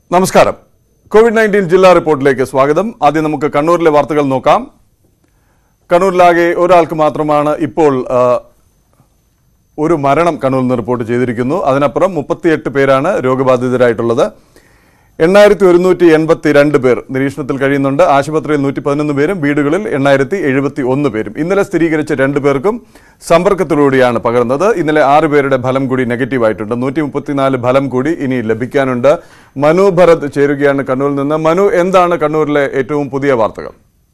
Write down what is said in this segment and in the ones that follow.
നമസ്കാരം Covid nineteen ജില്ലാ റിപ്പോർട്ടിലേക്ക് സ്വാഗതം ആദ്യം നമുക്ക് കണ്ണൂരിലെ വാർത്തകൾ നോക്കാം കണ്ണൂരിലാകെ ഒരാൾക്ക് മാത്രമാണ് ഇപ്പോൾ ആ, ഒരു മരണം കണ്ണൂരിൽ നിന്ന് റിപ്പോർട്ട് ചെയ്തിരിക്കുന്നു അതിനപ്പുറം മുപ്പത്തിയെട്ട് പേരാണ് രോഗബാധിതരായിട്ടുള്ളത് എണ്ണായിരത്തി ഒരുന്നൂറ്റി എൺപത്തി രണ്ട് പേർ നിരീക്ഷണത്തിൽ കഴിയുന്നുണ്ട് ആശുപത്രിയിൽ നൂറ്റി പതിനൊന്ന് പേരും വീടുകളിൽ എണ്ണായിരത്തി എഴുപത്തി ഒന്ന് പേരും ഇന്നലെ സ്ഥിരീകരിച്ച രണ്ടു പേർക്കും സമ്പർക്കത്തിലൂടെയാണ് പകർന്നത് ഇന്നലെ ആറ് പേരുടെ ഫലം കൂടി നെഗറ്റീവ് ആയിട്ടുണ്ട് നൂറ്റി മുപ്പത്തിനാല് ഫലം കൂടി ഇനി ലഭിക്കാനുണ്ട് മനു ഭരത് ചേരുകയാണ് കണ്ണൂരിൽ നിന്ന് മനു എന്താണ് കണ്ണൂരിലെ ഏറ്റവും പുതിയ വാർത്തകൾ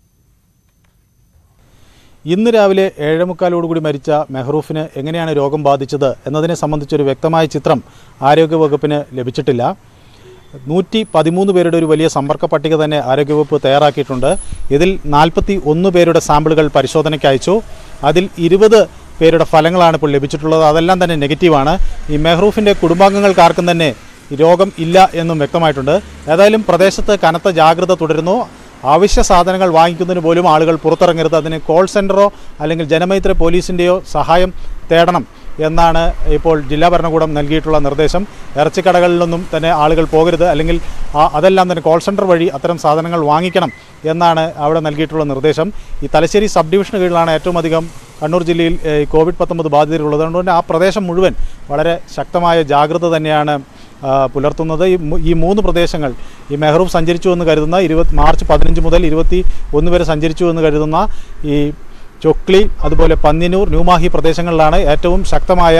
ഇന്ന് രാവിലെ ഏഴേമുക്കാലോടുകൂടി മരിച്ച മെഹ്റൂഫിന് എങ്ങനെയാണ് രോഗം ബാധിച്ചത് എന്നതിനെ സംബന്ധിച്ചൊരു വ്യക്തമായ ചിത്രം ആരോഗ്യവകുപ്പിന് ലഭിച്ചിട്ടില്ല നൂറ്റി പതിമൂന്ന് പേരുടെ ഒരു വലിയ സമ്പർക്ക പട്ടിക തന്നെ ആരോഗ്യവകുപ്പ് തയ്യാറാക്കിയിട്ടുണ്ട് ഇതിൽ നാൽപ്പത്തി ഒന്ന് പേരുടെ സാമ്പിളുകൾ പരിശോധനയ്ക്ക് അയച്ചു അതിൽ ഇരുപത് പേരുടെ ഫലങ്ങളാണ് ഇപ്പോൾ ലഭിച്ചിട്ടുള്ളത് അതെല്ലാം തന്നെ നെഗറ്റീവാണ് ഈ മെഹ്റൂഫിൻ്റെ കുടുംബാംഗങ്ങൾക്ക് ആർക്കും തന്നെ ഈ രോഗം ഇല്ല എന്നും വ്യക്തമായിട്ടുണ്ട് ഏതായാലും പ്രദേശത്ത് കനത്ത ജാഗ്രത തുടരുന്നു അവശ്യ സാധനങ്ങൾ വാങ്ങിക്കുന്നതിന് പോലും ആളുകൾ പുറത്തിറങ്ങരുത് അതിന് കോൾ സെൻറ്ററോ അല്ലെങ്കിൽ ജനമൈത്രി പോലീസിൻ്റെയോ സഹായം തേടണം എന്നാണ് ഇപ്പോൾ ജില്ലാ ഭരണകൂടം നൽകിയിട്ടുള്ള നിർദ്ദേശം ഇറച്ചിക്കടകളിലൊന്നും തന്നെ ആളുകൾ പോകരുത് അല്ലെങ്കിൽ ആ- അതെല്ലാം തന്നെ കോൾ സെൻറ്റർ വഴി അത്തരം സാധനങ്ങൾ വാങ്ങിക്കണം എന്നാണ് അവിടെ നൽകിയിട്ടുള്ള നിർദ്ദേശം ഈ തലശ്ശേരി സബ് ഡിവിഷന് കീഴിലാണ് ഏറ്റവും അധികം കണ്ണൂർ ജില്ലയിൽ ഏഹ്, ഈ കോവിഡ് പത്തൊമ്പത് ബാധിതരുള്ളത് അതുകൊണ്ട് തന്നെ ആ പ്രദേശം മുഴുവൻ വളരെ ശക്തമായ ജാഗ്രത തന്നെയാണ് ആ, പുലർത്തുന്നത് ഈ മൂ- ഈ മൂന്ന് പ്രദേശങ്ങൾ ഈ മെഹ്റൂഫ് സഞ്ചരിച്ചു എന്ന് കരുതുന്ന ഇരുപത് മാർച്ച് പതിനഞ്ച് മുതൽ ഇരുപത്തി ഒന്ന് വരെ സഞ്ചരിച്ചു എന്ന് കരുതുന്ന ഈ ചൊക്ലി അതുപോലെ പന്നിനൂർ ന്യൂമാഹി പ്രദേശങ്ങളിലാണ് ഏറ്റവും ശക്തമായ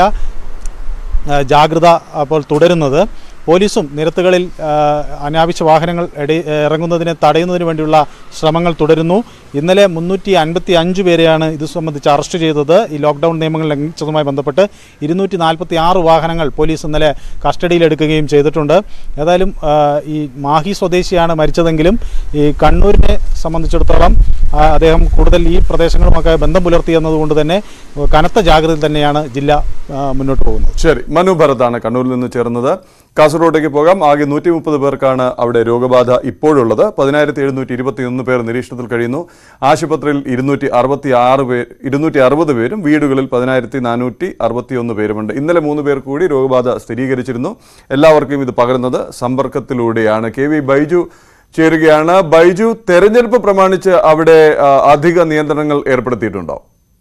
ആ, ജാഗ്രത അപ്പോൾ തുടരുന്നത് പോലീസും നിരത്തുകളിൽ ആ, അനാവശ്യ വാഹനങ്ങൾ ഇട- ഇറങ്ങുന്നതിനെ തടയുന്നതിന് വേണ്ടിയുള്ള ശ്രമങ്ങൾ തുടരുന്നു ഇന്നലെ മുന്നൂറ്റി അൻപത്തി അഞ്ച് പേരെയാണ് ഇത് സംബന്ധിച്ച് അറസ്റ്റ് ചെയ്തത് ഈ ലോക്ക്ഡൗൺ നിയമങ്ങൾ ലംഘിച്ചതുമായി ബന്ധപ്പെട്ട് ഇരുന്നൂറ്റി നാൽപ്പത്തി ആറ് വാഹനങ്ങൾ പോലീസ് ഇന്നലെ കസ്റ്റഡിയിലെടുക്കുകയും ചെയ്തിട്ടുണ്ട് ഏതായാലും ആ, ഈ മാഹി സ്വദേശിയാണ് മരിച്ചതെങ്കിലും ഈ കണ്ണൂരിനെ സംബന്ധിച്ചിടത്തോളം ആ, അദ്ദേഹം കൂടുതൽ ഈ പ്രദേശങ്ങളുമൊക്കെ ബന്ധം പുലർത്തി എന്നതുകൊണ്ട് തന്നെ കനത്ത ജാഗ്രതയിൽ തന്നെയാണ് ജില്ല ആ, മുന്നോട്ട് പോകുന്നത് ശരി മനു ഭരതാണ് കണ്ണൂരിൽ നിന്ന് ചേർന്നത് കാസർഗോഡേക്ക് പോകാം ആകെ നൂറ്റി മുപ്പത് പേർക്കാണ് അവിടെ രോഗബാധ ഇപ്പോഴുള്ളത് പതിനായിരത്തി എഴുന്നൂറ്റി ഇരുപത്തി ഒന്ന് പേർ നിരീക്ഷണത്തിൽ കഴിയുന്നു ആശുപത്രിയിൽ ഇരുന്നൂറ്റി അറുപത്തി ആറ് പേർ ഇരുന്നൂറ്റി അറുപത് പേരും വീടുകളിൽ പതിനായിരത്തി നാനൂറ്റി അറുപത്തി ഒന്ന് പേരുമുണ്ട് ഇന്നലെ മൂന്ന് പേർ കൂടി രോഗബാധ സ്ഥിരീകരിച്ചിരുന്നു എല്ലാവർക്കും ഇത് പകരുന്നത് സമ്പർക്കത്തിലൂടെയാണ് കെ വി ബൈജു ചേരുകയാണ് ബൈജു തെരഞ്ഞെടുപ്പ് പ്രമാണിച്ച് അവിടെ ആ, അധിക നിയന്ത്രണങ്ങൾ ഏർപ്പെടുത്തിയിട്ടുണ്ടോ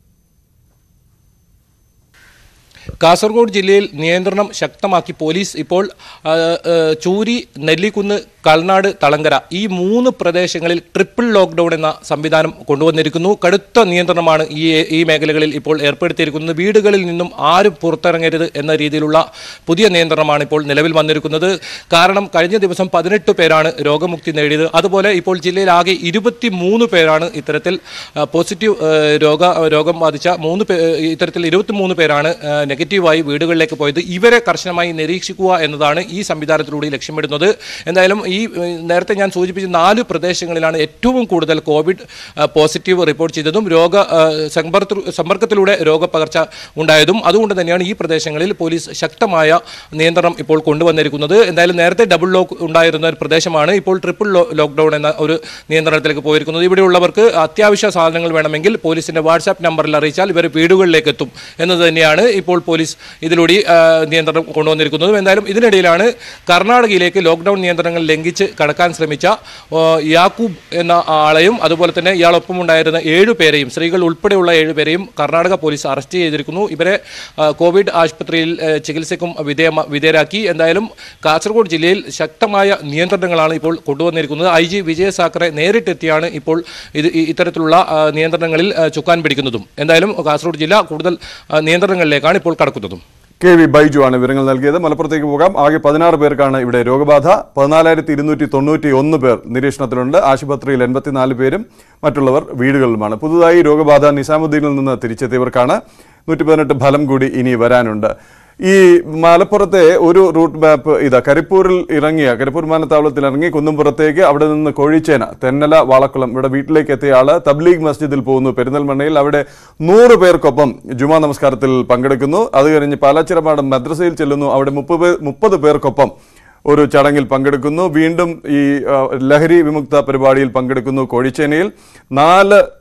കാസർഗോഡ് ജില്ലയിൽ നിയന്ത്രണം ശക്തമാക്കി പോലീസ് ഇപ്പോൾ ആ, ആ, ചൂരി നെല്ലിക്കുന്ന് കൾനാട് തളങ്കര ഈ മൂന്ന് പ്രദേശങ്ങളിൽ ട്രിപ്പിൾ ലോക്ക്ഡൌൺ എന്ന സംവിധാനം കൊണ്ടുവന്നിരിക്കുന്നു കടുത്ത നിയന്ത്രണമാണ് ഈ ഈ മേഖലകളിൽ ഇപ്പോൾ ഏർപ്പെടുത്തിയിരിക്കുന്നത് വീടുകളിൽ നിന്നും ആരും പുറത്തിറങ്ങരുത് എന്ന രീതിയിലുള്ള പുതിയ നിയന്ത്രണമാണ് ഇപ്പോൾ നിലവിൽ വന്നിരിക്കുന്നത് കാരണം കഴിഞ്ഞ ദിവസം പതിനെട്ട് പേരാണ് രോഗമുക്തി നേടിയത് അതുപോലെ ഇപ്പോൾ ജില്ലയിൽ ആകെ ഇരുപത്തി മൂന്ന് പേരാണ് ഇത്തരത്തിൽ ആ, പോസിറ്റീവ് ആ, രോഗ രോഗം ബാധിച്ച മൂന്ന് പേ ഇത്തരത്തിൽ ഇരുപത്തി മൂന്ന് പേരാണ് ആ, നെഗറ്റീവായി വീടുകളിലേക്ക് പോയത് ഇവരെ കർശനമായി നിരീക്ഷിക്കുക എന്നതാണ് ഈ സംവിധാനത്തിലൂടെ ലക്ഷ്യമിടുന്നത് എന്തായാലും ഈ ഏ, നേരത്തെ ഞാൻ സൂചിപ്പിച്ച നാല് പ്രദേശങ്ങളിലാണ് ഏറ്റവും കൂടുതൽ കോവിഡ് ആ, പോസിറ്റീവ് റിപ്പോർട്ട് ചെയ്തതും രോഗ ആ, സമ്പർക്ക സമ്പർക്കത്തിലൂടെ രോഗപകർച്ച ഉണ്ടായതും അതുകൊണ്ട് തന്നെയാണ് ഈ പ്രദേശങ്ങളിൽ പോലീസ് ശക്തമായ നിയന്ത്രണം ഇപ്പോൾ കൊണ്ടുവന്നിരിക്കുന്നത് എന്തായാലും നേരത്തെ ഡബിൾ ലോക്ക് ഉണ്ടായിരുന്ന ഒരു പ്രദേശമാണ് ഇപ്പോൾ ട്രിപ്പിൾ ലോ ലോക്ക്ഡൌൺ എന്ന ഒരു നിയന്ത്രണത്തിലേക്ക് പോയിരിക്കുന്നത് ഇവിടെയുള്ളവർക്ക് അത്യാവശ്യ സാധനങ്ങൾ വേണമെങ്കിൽ പോലീസിന്റെ വാട്സാപ്പ് നമ്പറിൽ അറിയിച്ചാൽ ഇവർ വീടുകളിലേക്ക് എത്തും എന്നത് തന്നെയാണ് ഇപ്പോൾ പോലീസ് ഇതിലൂടെ ആ, നിയന്ത്രണം കൊണ്ടുവന്നിരിക്കുന്നതും എന്തായാലും ഇതിനിടയിലാണ് കർണാടകയിലേക്ക് ലോക്ക്ഡൌൺ നിയന്ത്രണങ്ങൾ ലംഘിച്ച് കടക്കാൻ ശ്രമിച്ച ആ, യാക്കൂബ് എന്ന ആളെയും അതുപോലെ തന്നെ ഇയാളൊപ്പം ഉണ്ടായിരുന്ന ഏഴു പേരെയും സ്ത്രീകൾ ഉൾപ്പെടെയുള്ള ഏഴു പേരെയും കർണാടക പോലീസ് അറസ്റ്റ് ചെയ്തിരിക്കുന്നു ഇവരെ ആ, കോവിഡ് ആശുപത്രിയിൽ ആ, ചികിത്സയ്ക്കും വിധേയ വിധേയരാക്കി എന്തായാലും കാസർഗോഡ് ജില്ലയിൽ ശക്തമായ നിയന്ത്രണങ്ങളാണ് ഇപ്പോൾ കൊണ്ടുവന്നിരിക്കുന്നത് ഐ ജി വിജയ സാക്കറെ നേരിട്ടെത്തിയാണ് ഇപ്പോൾ ഇത് ഈ- ഇത്തരത്തിലുള്ള ആ, നിയന്ത്രണങ്ങളിൽ ആ, ചുക്കാൻ പിടിക്കുന്നതും എന്തായാലും കാസർഗോഡ് ജില്ല കൂടുതൽ ആ, നിയന്ത്രണങ്ങളിലേക്കാണ് ഇപ്പോൾ കടക്കുന്നതും കെ വി ബൈജു ആണ് വിവരങ്ങൾ നൽകിയത് മലപ്പുറത്തേക്ക് പോകാം ആകെ പതിനാറ് പേർക്കാണ് ഇവിടെ രോഗബാധ പതിനാലായിരത്തി ഇരുന്നൂറ്റി തൊണ്ണൂറ്റി ഒന്ന് പേർ നിരീക്ഷണത്തിലുണ്ട് ആശുപത്രിയിൽ എൺപത്തിനാല് പേരും മറ്റുള്ളവർ വീടുകളിലുമാണ് പുതുതായി രോഗബാധ നിസാമുദ്ദീനിൽ നിന്ന് തിരിച്ചെത്തിയവർക്കാണ് നൂറ്റി പതിനെട്ട് ഫലം കൂടി ഇനി വരാനുണ്ട് ഈ മലപ്പുറത്തെ ഒരു റൂട്ട് മാപ്പ് ഇതാ കരിപ്പൂരിൽ ഇറങ്ങിയ കരിപ്പൂർ വിമാനത്താവളത്തിൽ ഇറങ്ങി കുന്നുംപുറത്തേക്ക് അവിടെ നിന്ന് കോഴിച്ചേന തെന്നല വാളക്കുളം ഇവിടെ വീട്ടിലേക്ക് എത്തിയ ആള് തബ്ലീഗ് മസ്ജിദിൽ പോകുന്നു പെരിന്തൽമണ്ണയിൽ അവിടെ നൂറ് പേർക്കൊപ്പം ജുമാ നമസ്കാരത്തിൽ പങ്കെടുക്കുന്നു അത് കഴിഞ്ഞ് പാലാച്ചിറപാടം മദ്രസയിൽ ചെല്ലുന്നു അവിടെ മുപ്പത് മുപ്പത് പേർക്കൊപ്പം ഒരു ചടങ്ങിൽ പങ്കെടുക്കുന്നു വീണ്ടും ഈ ആ, ലഹരി വിമുക്ത പരിപാടിയിൽ പങ്കെടുക്കുന്നു കോഴിച്ചേനയിൽ നാല്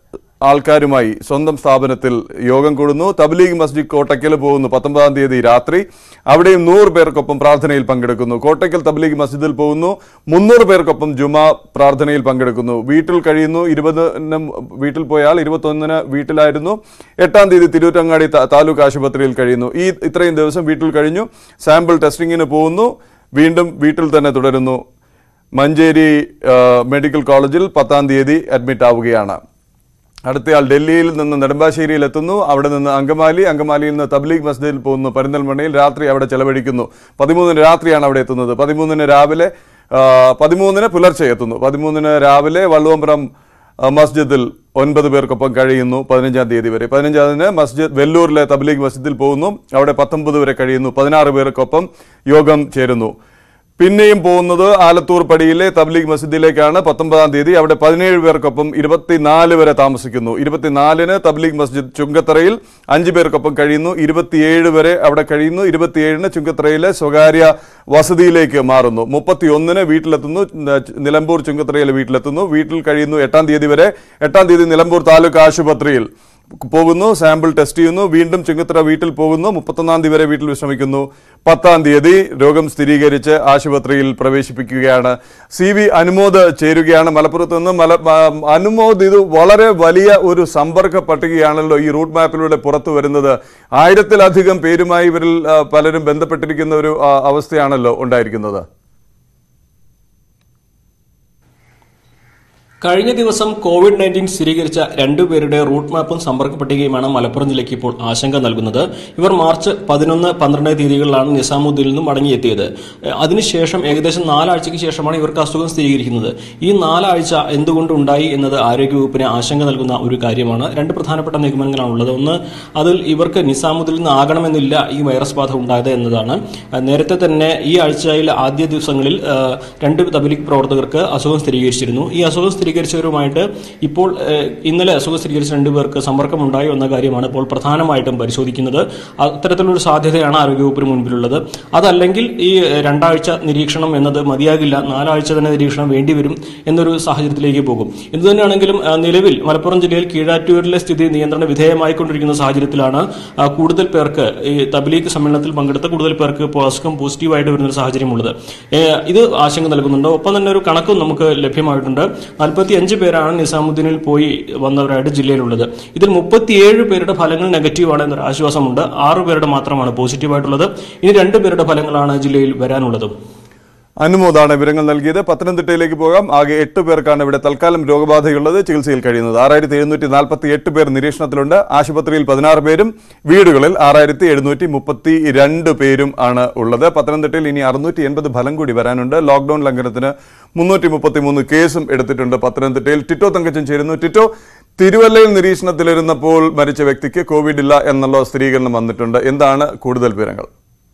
ആൾക്കാരുമായി സ്വന്തം സ്ഥാപനത്തിൽ യോഗം കൂടുന്നു തബ്ലീഗ് മസ്ജിദ് കോട്ടയ്ക്കൽ പോകുന്നു പത്തൊമ്പതാം തീയതി രാത്രി അവിടെയും നൂറ് പേർക്കൊപ്പം പ്രാർത്ഥനയിൽ പങ്കെടുക്കുന്നു കോട്ടയ്ക്കൽ തബ്ലീഗ് മസ്ജിദിൽ പോകുന്നു മുന്നൂറ് പേർക്കൊപ്പം ജുമാ പ്രാർത്ഥനയിൽ പങ്കെടുക്കുന്നു വീട്ടിൽ കഴിയുന്നു ഇരുപതിന് വീട്ടിൽ പോയാൽ ഇരുപത്തൊന്നിന് വീട്ടിലായിരുന്നു എട്ടാം തീയതി തിരൂരങ്ങാടി താ- താലൂക്ക് ആശുപത്രിയിൽ കഴിയുന്നു ഈ ഇത്രയും ദിവസം വീട്ടിൽ കഴിഞ്ഞു സാമ്പിൾ ടെസ്റ്റിങ്ങിന് പോകുന്നു വീണ്ടും വീട്ടിൽ തന്നെ തുടരുന്നു മഞ്ചേരി ആ, മെഡിക്കൽ കോളേജിൽ പത്താം തീയതി അഡ്മിറ്റ് ആവുകയാണ് അടുത്തയാൾ ഡൽഹിയിൽ നിന്ന് നെടുമ്പാശ്ശേരിയിൽ എത്തുന്നു അവിടെ നിന്ന് അങ്കമാലി അങ്കമാലിയിൽ നിന്ന് തബ്ലീഗ് മസ്ജിദിൽ പോകുന്നു പെരിന്തൽമണ്ണയിൽ രാത്രി അവിടെ ചെലവഴിക്കുന്നു പതിമൂന്നിന് രാത്രിയാണ് അവിടെ എത്തുന്നത് പതിമൂന്നിന് രാവിലെ ആ, പതിമൂന്നിന് പുലർച്ചെ എത്തുന്നു പതിമൂന്നിന് രാവിലെ വള്ളുവമ്പ്രം ആ, മസ്ജിദിൽ ഒൻപത് പേർക്കൊപ്പം കഴിയുന്നു പതിനഞ്ചാം തീയതി വരെ പതിനഞ്ചാതിന് മസ്ജിദ് വെല്ലൂരിലെ തബ്ലീഗ് മസ്ജിദിൽ പോകുന്നു അവിടെ പത്തൊമ്പത് വരെ കഴിയുന്നു പതിനാറ് പേർക്കൊപ്പം യോഗം ചേരുന്നു പിന്നെയും പോകുന്നത് ആലത്തൂർ പടിയിലെ തബ്ലീഗ് മസ്ജിദിലേക്കാണ് പത്തൊമ്പതാം തീയതി അവിടെ പതിനേഴ് പേർക്കൊപ്പം ഇരുപത്തിനാല് വരെ താമസിക്കുന്നു ഇരുപത്തിനാലിന് തബ്ലീഗ് മസ്ജിദ് ചുങ്കത്തറയിൽ അഞ്ച് പേർക്കൊപ്പം കഴിയുന്നു ഇരുപത്തിയേഴ് വരെ അവിടെ കഴിയുന്നു ഇരുപത്തിയേഴിന് ചുങ്കത്തറയിലെ സ്വകാര്യ വസതിയിലേക്ക് മാറുന്നു മുപ്പത്തിയൊന്നിന് വീട്ടിലെത്തുന്നു ന- നിലമ്പൂർ ചുങ്കത്തറയിലെ വീട്ടിലെത്തുന്നു വീട്ടിൽ കഴിയുന്നു എട്ടാം തീയതി വരെ എട്ടാം തീയതി നിലമ്പൂർ താലൂക്ക് ആശുപത്രിയിൽ പോകുന്നു സാമ്പിൾ ടെസ്റ്റ് ചെയ്യുന്നു വീണ്ടും ചുങ്കത്തറ വീട്ടിൽ പോകുന്നു മുപ്പത്തൊന്നാം തീയതി വരെ വീട്ടിൽ വിശ്രമിക്കുന്നു പത്താം തീയതി രോഗം സ്ഥിരീകരിച്ച് ആശുപത്രിയിൽ പ്രവേശിപ്പിക്കുകയാണ് സി വി അനുമോദ് ചേരുകയാണ് മലപ്പുറത്ത് നിന്ന് മല മ- അനുമോദ് ഇത് വളരെ വലിയ ഒരു സമ്പർക്ക പട്ടികയാണല്ലോ ഈ റൂട്ട് മാപ്പിലൂടെ പുറത്തു വരുന്നത് ആയിരത്തിലധികം പേരുമായി ഇവരിൽ ആ, പലരും ബന്ധപ്പെട്ടിരിക്കുന്ന ഒരു ആ, അവസ്ഥയാണല്ലോ ഉണ്ടായിരിക്കുന്നത് കഴിഞ്ഞ ദിവസം കോവിഡ് നയൻറ്റീൻ സ്ഥിരീകരിച്ച രണ്ടുപേരുടെ റൂട്ട് മാപ്പും സമ്പർക്ക പട്ടികയുമാണ് മലപ്പുറം ജില്ലയ്ക്ക് ഇപ്പോൾ ആശങ്ക നൽകുന്നത് ഇവർ മാർച്ച് പതിനൊന്ന് പന്ത്രണ്ട് തീയതികളിലാണ് നിസാമുദ്ദീനിൽ നിന്നും മടങ്ങിയെത്തിയത് ഏഹ് അതിനുശേഷം ഏകദേശം നാലാഴ്ചയ്ക്ക് ശേഷമാണ് ഇവർക്ക് അസുഖം സ്ഥിരീകരിക്കുന്നത് ഈ നാലാഴ്ച എന്തുകൊണ്ടുണ്ടായി എന്നത് ആരോഗ്യവകുപ്പിന് ആശങ്ക നൽകുന്ന ഒരു കാര്യമാണ് രണ്ട് പ്രധാനപ്പെട്ട നിഗമനങ്ങളാണുള്ളത് ഒന്ന് അതിൽ ഇവർക്ക് നിസാമുദ്ദീനിൽ നിന്ന് ആകണമെന്നില്ല ഈ വൈറസ് ബാധ ഉണ്ടായത് എന്നതാണ് ഏഹ് നേരത്തെ തന്നെ ഈ ആഴ്ചയിൽ ആദ്യ ദിവസങ്ങളിൽ ഏഹ് രണ്ട് തബലിക് പ്രവർത്തകർക്ക് അസുഖം സ്ഥിരീകരിച്ചിരുന്നു ഈ അസുഖം സ്ഥിരീകരിച്ചവരുമായിട്ട് ഇപ്പോൾ ഏഹ്, ഇന്നലെ അസുഖം സ്ഥിരീകരിച്ച രണ്ടുപേർക്ക് സമ്പർക്കമുണ്ടായോ എന്ന കാര്യമാണ് ഇപ്പോൾ പ്രധാനമായിട്ടും പരിശോധിക്കുന്നത് അത്തരത്തിലൊരു സാധ്യതയാണ് ആരോഗ്യവകുപ്പിന് മുൻപിലുള്ളത് അതല്ലെങ്കിൽ ഈ ഏഹ്, രണ്ടാഴ്ച നിരീക്ഷണം എന്നത് മതിയാകില്ല നാലാഴ്ച തന്നെ നിരീക്ഷണം വേണ്ടിവരും എന്നൊരു സാഹചര്യത്തിലേക്ക് പോകും എന്തു തന്നെയാണെങ്കിലും ഏഹ്, നിലവിൽ മലപ്പുറം ജില്ലയിൽ കീഴാറ്റൂരിലെ സ്ഥിതി നിയന്ത്രണ വിധേയമായിക്കൊണ്ടിരിക്കുന്ന സാഹചര്യത്തിലാണ് ആ, കൂടുതൽ പേർക്ക് ഈ തബ്ലീഗ് സമ്മേളനത്തിൽ പങ്കെടുത്ത കൂടുതൽ പേർക്ക് ഇപ്പോൾ അസുഖം പോസിറ്റീവായിട്ട് വരുന്ന ഒരു സാഹചര്യമുള്ളത് ഏഹ്, ഇത് ആശങ്ക നൽകുന്നുണ്ട് ഒപ്പം തന്നെ ഒരു കണക്കും നമുക്ക് ലഭ്യമായിട്ടുണ്ട് നാൽപ്പത്തി അഞ്ച് പേരാണ് നിസാമുദ്ദീനിൽ പോയി വന്നവരായിട്ട് ജില്ലയിലുള്ളത് ഇതിൽ മുപ്പത്തിയേഴ് പേരുടെ ഫലങ്ങൾ നെഗറ്റീവാണ് എന്നൊരു ആശ്വാസമുണ്ട് ആറ് പേരുടെ മാത്രമാണ് പോസിറ്റീവായിട്ടുള്ളത് ഇനി രണ്ട് പേരുടെ ഫലങ്ങളാണ് ജില്ലയിൽ വരാനുള്ളതും അനുമോദാണ് വിവരങ്ങൾ നൽകിയത് പത്തനംതിട്ടയിലേക്ക് പോകാം ആകെ എട്ട് പേർക്കാണ് ഇവിടെ തൽക്കാലം രോഗബാധയുള്ളത് ചികിത്സയിൽ കഴിയുന്നത് ആറായിരത്തി എഴുന്നൂറ്റി നാൽപ്പത്തി എട്ട് പേർ നിരീക്ഷണത്തിലുണ്ട് ആശുപത്രിയിൽ പതിനാറ് പേരും വീടുകളിൽ ആറായിരത്തി എഴുന്നൂറ്റി മുപ്പത്തി രണ്ട് പേരും ആണ് ഉള്ളത് പത്തനംതിട്ടയിൽ ഇനി അറുന്നൂറ്റി എൺപത് ഫലം കൂടി വരാനുണ്ട് ലോക്ഡൌൺ ലംഘനത്തിന് മുന്നൂറ്റി മുപ്പത്തി മൂന്ന് കേസും എടുത്തിട്ടുണ്ട് പത്തനംതിട്ടയിൽ ടിറ്റോ തങ്കച്ചൻ ചേരുന്നു ടിറ്റോ തിരുവല്ലയിൽ നിരീക്ഷണത്തിലിരുന്നപ്പോൾ മരിച്ച വ്യക്തിക്ക് കോവിഡ് ഇല്ല എന്നുള്ള സ്ഥിരീകരണം വന്നിട്ടുണ്ട് എന്താണ് കൂടുതൽ വിവരങ്ങൾ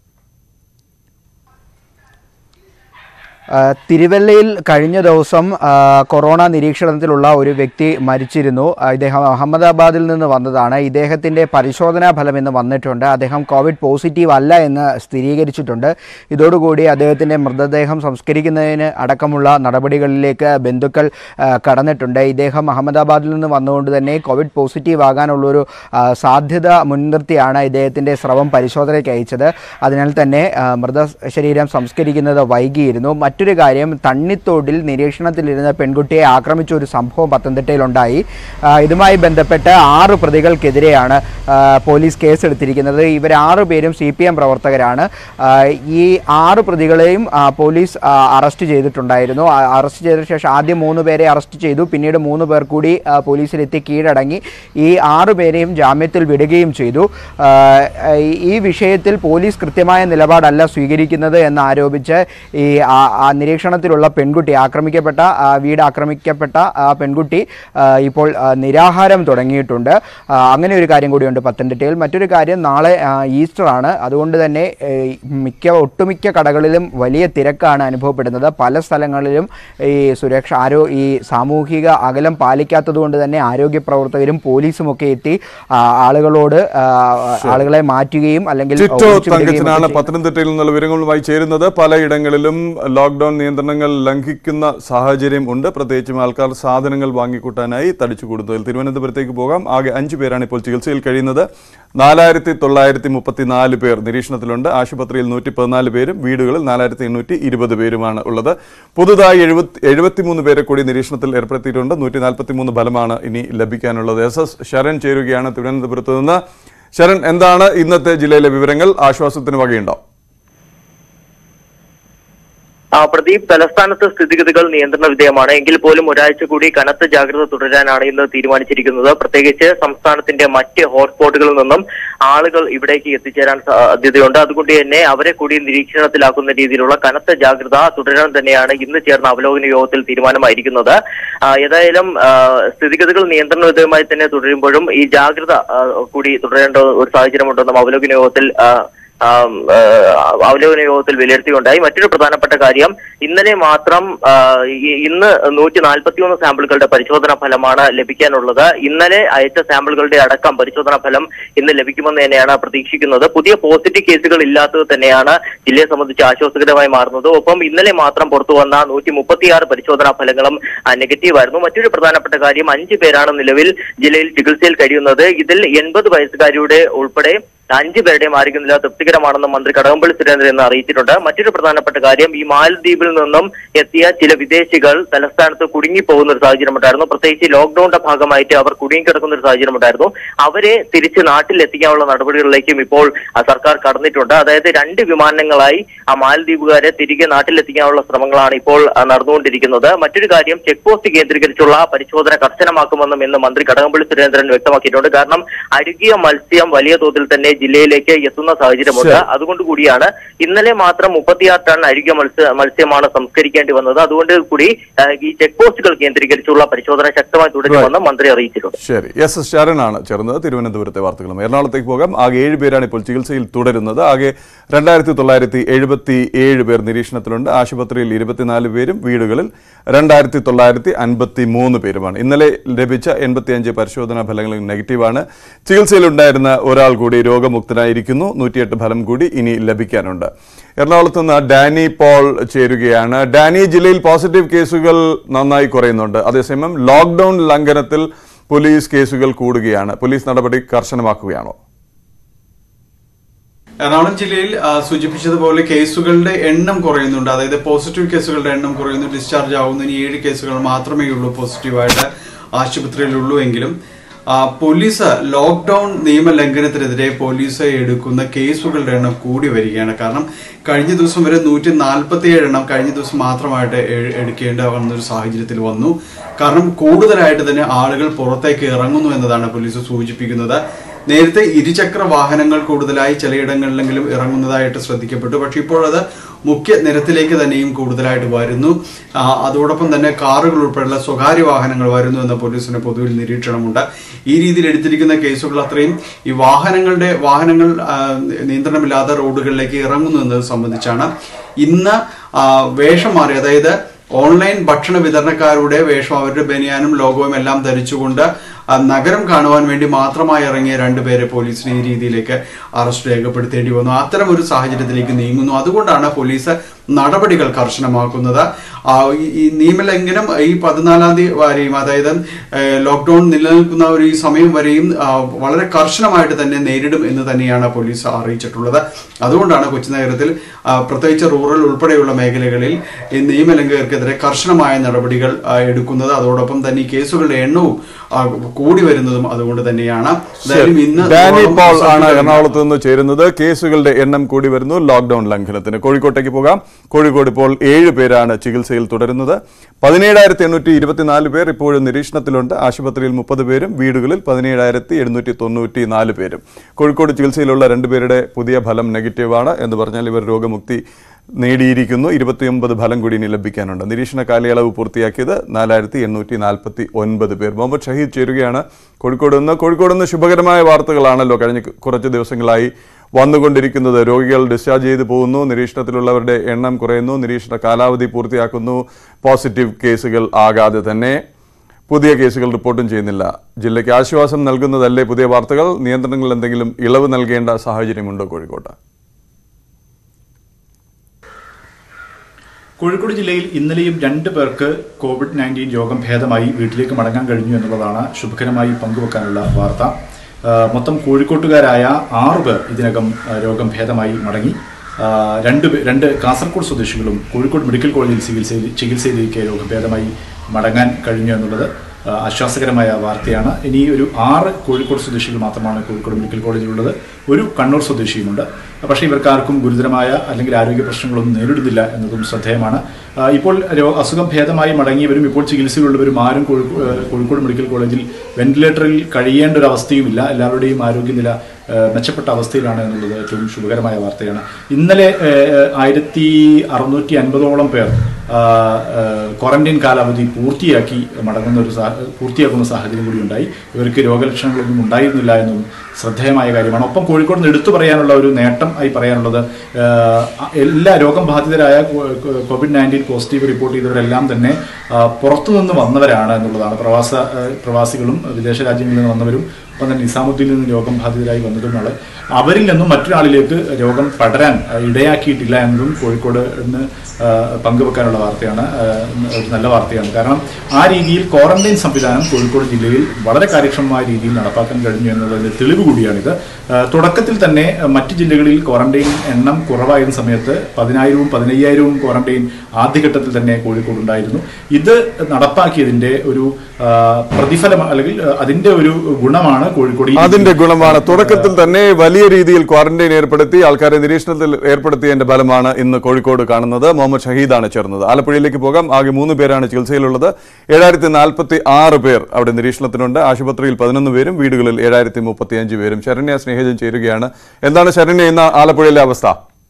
ആ, തിരുവല്ലയിൽ കഴിഞ്ഞ ദിവസം ആ, കൊറോണ നിരീക്ഷണത്തിലുള്ള ഒരു വ്യക്തി മരിച്ചിരുന്നു ആ, ഇദ്ദേഹം അഹമ്മദാബാദിൽ നിന്ന് വന്നതാണ് ഇദ്ദേഹത്തിൻ്റെ പരിശോധനാ ഫലം ഇന്ന് വന്നിട്ടുണ്ട് അദ്ദേഹം കോവിഡ് പോസിറ്റീവ് അല്ല എന്ന് സ്ഥിരീകരിച്ചിട്ടുണ്ട് ഇതോടുകൂടി അദ്ദേഹത്തിൻ്റെ മൃതദേഹം സംസ്കരിക്കുന്നതിന് അടക്കമുള്ള നടപടികളിലേക്ക് ബന്ധുക്കൾ ആ, കടന്നിട്ടുണ്ട് ഇദ്ദേഹം അഹമ്മദാബാദിൽ നിന്ന് വന്നുകൊണ്ട് തന്നെ കോവിഡ് പോസിറ്റീവ് ആകാനുള്ളൊരു ആ, സാധ്യത മുൻനിർത്തിയാണ് ഇദ്ദേഹത്തിൻ്റെ സ്രവം പരിശോധനയ്ക്ക് അയച്ചത് അതിനാൽ തന്നെ ആ, മൃതശരീരം സംസ്കരിക്കുന്നത് വൈകിയിരുന്നു മറ്റൊരു കാര്യം തണ്ണിത്തോടിൽ നിരീക്ഷണത്തിലിരുന്ന പെൺകുട്ടിയെ ആക്രമിച്ച ഒരു സംഭവം പത്തനംതിട്ടയിലുണ്ടായി ആ, ഇതുമായി ബന്ധപ്പെട്ട് ആറ് പ്രതികൾക്കെതിരെയാണ് ആ, പോലീസ് കേസെടുത്തിരിക്കുന്നത് ഇവർ ആറ് പേരും സി പി എം പ്രവർത്തകരാണ് ആ, ഈ ആറ് പ്രതികളെയും ആ, പോലീസ് ആ, അറസ്റ്റ് ചെയ്തിട്ടുണ്ടായിരുന്നു ആ, അറസ്റ്റ് ചെയ്ത ശേഷം ആദ്യം മൂന്ന് പേരെ അറസ്റ്റ് ചെയ്തു പിന്നീട് മൂന്ന് പേർ കൂടി ആ, പോലീസിലെത്തി കീഴടങ്ങി ഈ ആറ് പേരെയും ജാമ്യത്തിൽ വിടുകയും ചെയ്തു ആ, ഈ വിഷയത്തിൽ പോലീസ് കൃത്യമായ നിലപാടല്ല സ്വീകരിക്കുന്നത് എന്ന് ആരോപിച്ച് ഈ ആ- ആ നിരീക്ഷണത്തിലുള്ള പെൺകുട്ടി ആക്രമിക്കപ്പെട്ട ആ, വീട് ആക്രമിക്കപ്പെട്ട ആ പെൺകുട്ടി ആ, ഇപ്പോൾ ആ, നിരാഹാരം തുടങ്ങിയിട്ടുണ്ട് ആ, അങ്ങനെ ഒരു കാര്യം കൂടിയുണ്ട് പത്തനംതിട്ടയിൽ മറ്റൊരു കാര്യം നാളെ ആ, ഈസ്റ്റർ ആണ് അതുകൊണ്ട് തന്നെ ഏ, മിക്ക ഒട്ടുമിക്ക കടകളിലും വലിയ തിരക്കാണ് അനുഭവപ്പെടുന്നത് പല സ്ഥലങ്ങളിലും ഈ സുരക്ഷ ആരോ ഈ സാമൂഹിക അകലം പാലിക്കാത്തത് കൊണ്ട് തന്നെ ആരോഗ്യ പ്രവർത്തകരും പോലീസും ഒക്കെ എത്തി ആ, ആളുകളോട് ആ, ആളുകളെ മാറ്റുകയും അല്ലെങ്കിൽ ചിറ്റോ ഓടിച്ചു വിടുകയും ഒക്കെ തങ്കച്ചനാണ് ചെയ്യും. പത്തനംതിട്ടയിൽ നിന്നുള്ള വിവരങ്ങളുമായി ചേരുന്നത് പലയിടങ്ങളിലും ലോക്ക്ഡൌൺ ലോക്ക്ഡൌൺ നിയന്ത്രണങ്ങൾ ലംഘിക്കുന്ന സാഹചര്യം ഉണ്ട് പ്രത്യേകിച്ചും ആൾക്കാർ സാധനങ്ങൾ വാങ്ങിക്കൂട്ടാനായി തടിച്ചു കൂടുന്നതിൽ തിരുവനന്തപുരത്തേക്ക് പോകാം ആകെ അഞ്ചു പേരാണ് ഇപ്പോൾ ചികിത്സയിൽ കഴിയുന്നത് നാലായിരത്തി തൊള്ളായിരത്തി മുപ്പത്തിനാല് പേർ നിരീക്ഷണത്തിലുണ്ട് ആശുപത്രിയിൽ നൂറ്റി പതിനാല് പേരും വീടുകളിൽ നാലായിരത്തി എണ്ണൂറ്റി ഇരുപത് പേരുമാണ് ഉള്ളത് പുതുതായി എഴുപത്തി എഴുപത്തിമൂന്ന് പേരെ കൂടി നിരീക്ഷണത്തിൽ ഏർപ്പെടുത്തിയിട്ടുണ്ട് നൂറ്റി നാൽപ്പത്തി മൂന്ന് ഫലമാണ് ഇനി ലഭിക്കാനുള്ളത് എസ് എസ് ശരൺ ചേരുകയാണ് തിരുവനന്തപുരത്ത് നിന്ന് ശരൺ എന്താണ് ഇന്നത്തെ ജില്ലയിലെ വിവരങ്ങൾ ആശ്വാസത്തിന് വകയുണ്ടോ ആ, പ്രദീപ് തലസ്ഥാനത്ത് സ്ഥിതിഗതികൾ നിയന്ത്രണ വിധേയമാണ് എങ്കിൽ പോലും ഒരാഴ്ച കൂടി കനത്ത ജാഗ്രത തുടരാനാണ് ഇന്ന് തീരുമാനിച്ചിരിക്കുന്നത് പ്രത്യേകിച്ച് സംസ്ഥാനത്തിന്റെ മറ്റ് ഹോട്ട്സ്പോട്ടുകളിൽ നിന്നും ആളുകൾ ഇവിടേക്ക് എത്തിച്ചേരാൻ സാധ്യതയുണ്ട് അതുകൊണ്ട് തന്നെ അവരെ കൂടി നിരീക്ഷണത്തിലാക്കുന്ന രീതിയിലുള്ള കനത്ത ജാഗ്രത തുടരാൻ തന്നെയാണ് ഇന്ന് ചേർന്ന അവലോകന യോഗത്തിൽ തീരുമാനമായിരിക്കുന്നത് ആ, ഏതായാലും ആ, സ്ഥിതിഗതികൾ നിയന്ത്രണ വിധേയമായി തന്നെ തുടരുമ്പോഴും ഈ ജാഗ്രത ആ, കൂടി തുടരേണ്ട ഒരു സാഹചര്യമുണ്ടെന്നും അവലോകന യോഗത്തിൽ ആ, ആം, ആ, അവലോകന യോഗത്തിൽ വിലയിരുത്തിയുണ്ടായി മറ്റൊരു പ്രധാനപ്പെട്ട കാര്യം ഇന്നലെ മാത്രം ആ, ഈ- ഇന്ന് നൂറ്റി നാൽപ്പത്തിയൊന്ന് സാമ്പിളുകളുടെ പരിശോധനാ ഫലമാണ് ലഭിക്കാനുള്ളത് ഇന്നലെ അയച്ച സാമ്പിളുകളുടെ അടക്കം പരിശോധനാ ഫലം ഇന്ന് ലഭിക്കുമെന്ന് തന്നെയാണ് പ്രതീക്ഷിക്കുന്നത് പുതിയ പോസിറ്റീവ് കേസുകൾ ഇല്ലാത്തത് തന്നെയാണ് ജില്ലയെ സംബന്ധിച്ച് ആശ്വാസകരമായി മാറുന്നത് ഒപ്പം ഇന്നലെ മാത്രം പുറത്തു വന്ന നൂറ്റി മുപ്പത്തിയാറ് പരിശോധനാ ഫലങ്ങളും നെഗറ്റീവ് ആയിരുന്നു മറ്റൊരു പ്രധാനപ്പെട്ട കാര്യം അഞ്ചു പേരാണ് നിലവിൽ ജില്ലയിൽ ചികിത്സയിൽ കഴിയുന്നത് ഇതിൽ എൺപത് വയസ്സുകാരിയുടെ ഉൾപ്പെടെ അഞ്ചു പേരുടെയും ആരോഗ്യനില തൃപ്തികരമാണെന്ന് മന്ത്രി കടകംപള്ളി സുരേന്ദ്രൻ ഇന്ന് അറിയിച്ചിട്ടുണ്ട് മറ്റൊരു പ്രധാനപ്പെട്ട കാര്യം ഈ മാലദ്വീപിൽ നിന്നും എത്തിയ ചില വിദേശികൾ തലസ്ഥാനത്ത് കുടുങ്ങിപ്പോകുന്ന ഒരു സാഹചര്യമുണ്ടായിരുന്നു പ്രത്യേകിച്ച് ലോക്ഡൌണിന്റെ ഭാഗമായിട്ട് അവർ കുടുങ്ങിക്കിടക്കുന്ന ഒരു സാഹചര്യമുണ്ടായിരുന്നു അവരെ തിരിച്ച് നാട്ടിൽ എത്തിക്കാനുള്ള നടപടികളിലേക്കും ഇപ്പോൾ ആ, സർക്കാർ കടന്നിട്ടുണ്ട് അതായത് രണ്ട് വിമാനങ്ങളായി ആ മാലദ്വീപുകാരെ തിരികെ നാട്ടിലെത്തിക്കാനുള്ള ശ്രമങ്ങളാണ് ഇപ്പോൾ ആ, നടന്നുകൊണ്ടിരിക്കുന്നത് മറ്റൊരു കാര്യം ചെക്ക് പോസ്റ്റ് കേന്ദ്രീകരിച്ചുള്ള പരിശോധന കർശനമാക്കുമെന്നും ഇന്ന് മന്ത്രി കടകംപള്ളി സുരേന്ദ്രൻ വ്യക്തമാക്കിയിട്ടുണ്ട് കാരണം അഴുകിയ മത്സ്യം വലിയ തോതിൽ തന്നെ ജില്ലയിലേക്ക് എത്തുന്ന സാഹചര്യമുണ്ട് അതുകൊണ്ട് കൂടിയാണ് ഇന്നലെ മാത്രം മുപ്പത്തിയാറ് ടൺ അഴുകിയ മത്സ്യ മത്സ്യമാണ് സംസ്കരിക്കേണ്ടി വന്നത് അതുകൊണ്ട് കൂടി ആ, ഈ ചെക്ക് പോസ്റ്റുകൾ കേന്ദ്രീകരിച്ചുള്ള പരിശോധന ശക്തമായി തുടരുമെന്ന് മന്ത്രി അറിയിച്ചിട്ടുണ്ട് ശരി എസ് എസ് ശരണാണ് ചേർന്നത് തിരുവനന്തപുരത്തെ വാർത്തകളും എറണാകുളത്തേക്ക് പോകാം ആകെ ഏഴ് പേരാണ് ഇപ്പോൾ ചികിത്സയിൽ തുടരുന്നത് ആകെ രണ്ടായിരത്തി തൊള്ളായിരത്തി എഴുപത്തി ഏഴ് പേർ നിരീക്ഷണത്തിലുണ്ട് ആശുപത്രിയിൽ ഇരുപത്തിനാല് പേരും വീടുകളിൽ രണ്ടായിരത്തി തൊള്ളായിരത്തി അൻപത്തി മൂന്ന് പേരുമാണ് ഇന്നലെ ലഭിച്ച എൺപത്തിയഞ്ച് പരിശോധനാ ഫലങ്ങളും നെഗറ്റീവാണ് ചികിത്സയിലുണ്ടായിരുന്ന ഒരാൾ കൂടി രോഗമുക്തനായിരിക്കുന്നു നൂറ്റിയെട്ട് ഫലം കൂടി ഇനി ലഭിക്കാനുണ്ട് എറണാകുളത്ത് നിന്ന് ഡാനി പോൾ ചേരുകയാണ് ഡാനി ജില്ലയിൽ പോസിറ്റീവ് കേസുകൾ നന്നായി കുറയുന്നുണ്ട് അതേസമയം ലോക്ക്ഡൌൺ ലംഘനത്തിൽ പോലീസ് കേസുകൾ കൂടുകയാണ് പോലീസ് നടപടി കർശനമാക്കുകയാണോ എറണാകുളം ജില്ലയിൽ ആ, സൂചിപ്പിച്ചതുപോലെ കേസുകളുടെ എണ്ണം കുറയുന്നുണ്ട് അതായത് പോസിറ്റീവ് കേസുകളുടെ എണ്ണം കുറയുന്നു ഡിസ്ചാർജ് ആവുന്നതിന് ഏഴ് കേസുകൾ മാത്രമേ ഉള്ളൂ പോസിറ്റീവായിട്ട് ആശുപത്രിയിലുള്ളൂ എങ്കിലും ആ, പോലീസ് ലോക്ക്ഡൌൺ നിയമലംഘനത്തിനെതിരെ പോലീസ് എടുക്കുന്ന കേസുകളുടെ എണ്ണം കൂടി വരികയാണ് കാരണം കഴിഞ്ഞ ദിവസം വരെ നൂറ്റി നാൽപ്പത്തി എണ്ണം കഴിഞ്ഞ ദിവസം മാത്രമായിട്ട് എ- എടുക്കേണ്ട വന്നൊരു സാഹചര്യത്തിൽ വന്നു കാരണം കൂടുതലായിട്ട് തന്നെ ആളുകൾ പുറത്തേക്ക് ഇറങ്ങുന്നു എന്നതാണ് പോലീസ് സൂചിപ്പിക്കുന്നത് നേരത്തെ ഇരുചക്ര വാഹനങ്ങൾ കൂടുതലായി ചിലയിടങ്ങളിലെങ്കിലും ഇറങ്ങുന്നതായിട്ട് ശ്രദ്ധിക്കപ്പെട്ടു പക്ഷെ ഇപ്പോൾ അത് മുഖ്യ നിരത്തിലേക്ക് തന്നെയും കൂടുതലായിട്ട് വരുന്നു ആ, അതോടൊപ്പം തന്നെ കാറുകൾ ഉൾപ്പെടെയുള്ള സ്വകാര്യ വാഹനങ്ങൾ വരുന്നു എന്ന പോലീസിന് പൊതുവിൽ നിരീക്ഷണമുണ്ട് ഈ രീതിയിൽ എടുത്തിരിക്കുന്ന കേസുകൾ അത്രയും ഈ വാഹനങ്ങളുടെ വാഹനങ്ങൾ ആ, നിയന്ത്രണമില്ലാത്ത റോഡുകളിലേക്ക് ഇറങ്ങുന്നു എന്നത് സംബന്ധിച്ചാണ് ഇന്ന് ആ, വേഷം മാറി അതായത് ഓൺലൈൻ ഭക്ഷണ വിതരണക്കാരുടെ വേഷം അവരുടെ ബനിയാനും ലോഗോയും എല്ലാം ധരിച്ചുകൊണ്ട് ആ നഗരം കാണുവാൻ വേണ്ടി മാത്രമായി ഇറങ്ങിയ രണ്ടുപേരെ പോലീസിന് ഈ രീതിയിലേക്ക് അറസ്റ്റ് രേഖപ്പെടുത്തേണ്ടി വന്നു അത്തരം ഒരു സാഹചര്യത്തിലേക്ക് നീങ്ങുന്നു അതുകൊണ്ടാണ് പോലീസ് നടപടികൾ കർശനമാക്കുന്നത് ആ, ഈ- ഈ നിയമലംഘനം ഈ പതിനാലാം തീയതി വരെയും അതായത് ഏഹ്, ലോക്ക്ഡൌൺ നിലനിൽക്കുന്ന ഒരു ഈ സമയം വരെയും ആ, വളരെ കർശനമായിട്ട് തന്നെ നേരിടും എന്ന് തന്നെയാണ് പോലീസ് അറിയിച്ചിട്ടുള്ളത് അതുകൊണ്ടാണ് കൊച്ചി നഗരത്തിൽ ആ, പ്രത്യേകിച്ച് റൂറൽ ഉൾപ്പെടെയുള്ള മേഖലകളിൽ ഈ നിയമലംഘകർക്കെതിരെ കർശനമായ നടപടികൾ ആ, എടുക്കുന്നത് അതോടൊപ്പം തന്നെ ഈ കേസുകളുടെ എണ്ണവും ആ, കൂടി വരുന്നതും അതുകൊണ്ട് തന്നെയാണ് എന്തായാലും ഇന്ന് ഡാനി നൂറോളം പോൾ ആണ് കേസുകൾ എറണാകുളത്ത് നിന്ന് ചേരുന്നത് കേസുകളുടെ എണ്ണം കൂടി വരുന്നു ലോക്ക്ഡൌൺ ലംഘനത്തിന് കോഴിക്കോട്ടേക്ക് പോകാം കോഴിക്കോട് ഇപ്പോൾ ഏഴ് പേരാണ് ചികിത്സയിൽ തുടരുന്നത് പതിനേഴായിരത്തി എണ്ണൂറ്റി ഇരുപത്തിനാല് പേർ ഇപ്പോഴും നിരീക്ഷണത്തിലുണ്ട് ആശുപത്രിയിൽ മുപ്പത് പേരും വീടുകളിൽ പതിനേഴായിരത്തി എഴുന്നൂറ്റി തൊണ്ണൂറ്റി നാല് പേരും കോഴിക്കോട് ചികിത്സയിലുള്ള രണ്ടുപേരുടെ പുതിയ ഫലം നെഗറ്റീവാണ് എന്ന് പറഞ്ഞാൽ ഇവർ രോഗമുക്തി നേടിയിരിക്കുന്നു ഇരുപത്തിയൊമ്പത് ഫലം കൂടി ഇനി ലഭിക്കാനുണ്ട് നിരീക്ഷണ കാലയളവ് പൂർത്തിയാക്കിയത് നാലായിരത്തി എണ്ണൂറ്റി നാൽപ്പത്തി ഒൻപത് പേർ മുഹമ്മദ് ഷഹീദ് ചേരുകയാണ് കോഴിക്കോട് നിന്ന് കോഴിക്കോട് നിന്ന് ശുഭകരമായ വാർത്തകളാണല്ലോ കഴിഞ്ഞ കുറച്ച് ദിവസങ്ങളായി വന്നുകൊണ്ടിരിക്കുന്നത് രോഗികൾ ഡിസ്ചാർജ് ചെയ്തു പോകുന്നു നിരീക്ഷണത്തിലുള്ളവരുടെ എണ്ണം കുറയുന്നു നിരീക്ഷണ കാലാവധി പൂർത്തിയാക്കുന്നു പോസിറ്റീവ് കേസുകൾ ആകാതെ തന്നെ പുതിയ കേസുകൾ റിപ്പോർട്ടും ചെയ്യുന്നില്ല ജില്ലയ്ക്ക് ആശ്വാസം നൽകുന്നതല്ലേ പുതിയ വാർത്തകൾ നിയന്ത്രണങ്ങളിൽ എന്തെങ്കിലും ഇളവ് നൽകേണ്ട സാഹചര്യമുണ്ടോ കോഴിക്കോട്ട് കോഴിക്കോട് ജില്ലയിൽ ഇന്നലെയും രണ്ട് പേർക്ക് കോവിഡ് നയൻറ്റീൻ രോഗം ഭേദമായി വീട്ടിലേക്ക് മടങ്ങാൻ കഴിഞ്ഞു എന്നുള്ളതാണ് ശുഭകരമായി പങ്കുവെക്കാനുള്ള വാർത്ത ആ, മൊത്തം കോഴിക്കോട്ടുകാരായ ആറു പേർ ഇതിനകം ആ, രോഗം ഭേദമായി മടങ്ങി ആ, രണ്ട് പേ- രണ്ട് കാസർഗോഡ് സ്വദേശികളും കോഴിക്കോട് മെഡിക്കൽ കോളേജിൽ ചികിത്സയിൽ ചികിത്സയിലേക്ക് രോഗം ഭേദമായി മടങ്ങാൻ കഴിഞ്ഞു എന്നുള്ളത് ആ, ആശ്വാസകരമായ വാർത്തയാണ് ഇനി ഒരു ആറ് കോഴിക്കോട് സ്വദേശികൾ മാത്രമാണ് കോഴിക്കോട് മെഡിക്കൽ കോളേജിലുള്ളത് ഒരു കണ്ണൂർ സ്വദേശിയുമുണ്ട് പക്ഷേ ഇവർക്കാർക്കും ഗുരുതരമായ അല്ലെങ്കിൽ ആരോഗ്യ പ്രശ്നങ്ങളൊന്നും നേരിടുന്നില്ല എന്നതും ശ്രദ്ധേയമാണ് ആ, ഇപ്പോൾ രോ- അസുഖം ഭേദമായി മടങ്ങിയവരും ഇപ്പോൾ ചികിത്സയിലുള്ളവരും ആരും കോഴിക്കോ- ഏഹ് കോഴിക്കോട് മെഡിക്കൽ കോളേജിൽ വെന്റിലേറ്ററിൽ കഴിയേണ്ട ഒരു അവസ്ഥയുമില്ല എല്ലാവരുടെയും ആരോഗ്യനില ഏഹ് മെച്ചപ്പെട്ട അവസ്ഥയിലാണ് എന്നുള്ളത് ഏറ്റവും ശുഭകരമായ വാർത്തയാണ് ഇന്നലെ ഏഹ്, ആയിരത്തി അറുന്നൂറ്റി അൻപതോളം പേർ ആ, ഏഹ്, ക്വാറന്റൈൻ കാലാവധി പൂർത്തിയാക്കി മടങ്ങുന്ന ഒരു സാ- പൂർത്തിയാക്കുന്ന സാഹചര്യം കൂടി ഉണ്ടായി ഇവർക്ക് രോഗലക്ഷണങ്ങളൊന്നും ഉണ്ടായിരുന്നില്ല എന്നും ശ്രദ്ധേയമായ കാര്യമാണ് ഒപ്പം കോഴിക്കോട് നിന്ന് എടുത്തു പറയാനുള്ള ഒരു നേട്ടം ആയി പറയാനുള്ളത് ഏഹ്, എല്ലാ രോഗം ബാധിതരായ കോ- കോ- കോവിഡ് നയൻറ്റീൻ പോസിറ്റീവ് റിപ്പോർട്ട് ചെയ്തവരെല്ലാം തന്നെ ആ, പുറത്തുനിന്ന് വന്നവരാണ് എന്നുള്ളതാണ് പ്രവാസ ഏഹ്, പ്രവാസികളും വിദേശ രാജ്യങ്ങളിൽ നിന്ന് വന്നവരും ഒപ്പം തന്നെ നിസാമുദ്ദീനിൽ നിന്ന് രോഗം ബാധിതരായി വന്നതുമാണ് അവരിൽ നിന്നും മറ്റൊരാളിലേക്ക് രോഗം പടരാൻ ആ, ഇടയാക്കിയിട്ടില്ല എന്നതും കോഴിക്കോട് നിന്ന് ആ, പങ്കുവെക്കാനുള്ള വാർത്തയാണ് ആ, ഒരു നല്ല വാർത്തയാണ് കാരണം ആ രീതിയിൽ ക്വാറന്റൈൻ സംവിധാനം കോഴിക്കോട് ജില്ലയിൽ വളരെ കാര്യക്ഷമമായ രീതിയിൽ നടപ്പാക്കാൻ കഴിഞ്ഞു എന്നതിന്റെ തെളിവ് കൂടിയാണിത് ആ, തുടക്കത്തിൽ തന്നെ ആ, മറ്റ് ജില്ലകളിൽ ക്വാറന്റൈൻ എണ്ണം കുറവായിരുന്ന സമയത്ത് പതിനായിരവും പതിനയ്യായിരവും ക്വാറന്റൈൻ ആദ്യഘട്ടത്തിൽ തന്നെ കോഴിക്കോട് ഉണ്ടായിരുന്നു ഇത് നടപ്പാക്കിയതിന്റെ ഒരു ആ, പ്രതിഫലം അല്ലെങ്കിൽ ആ, അതിന്റെ ഒരു ഗുണമാണ് കോഴിക്കോട് ഈ- അതിന്റെ ഗുണമാണ് തുടക്കത്തിൽ തന്നെ വലിയ രീതിയിൽ ക്വാറന്റൈൻ ഏർപ്പെടുത്തി ആൾക്കാരെ നിരീക്ഷണത്തിൽ ഏർപ്പെടുത്തിയതിന്റെ ഫലമാണ് ഇന്ന് കോഴിക്കോട് കാണുന്നത് മുഹമ്മദ് ഷഹീദാണ് ചേർന്നത് ആലപ്പുഴയിലേക്ക് പോകാം ആകെ മൂന്ന് പേരാണ് ചികിത്സയിലുള്ളത് ഏഴായിരത്തി നാൽപ്പത്തി ആറ് പേർ അവിടെ നിരീക്ഷണത്തിനുണ്ട് ആശുപത്രിയിൽ പതിനൊന്ന് പേരും വീടുകളിൽ ഏഴായിരത്തി മുപ്പത്തി അഞ്ച് പേരും ശരണ്യ സ്നേഹിതൻ ചേരുകയാണ് എന്താണ് ശരണ്യ ഇന്ന് ആലപ്പുഴയിലെ അവസ്ഥ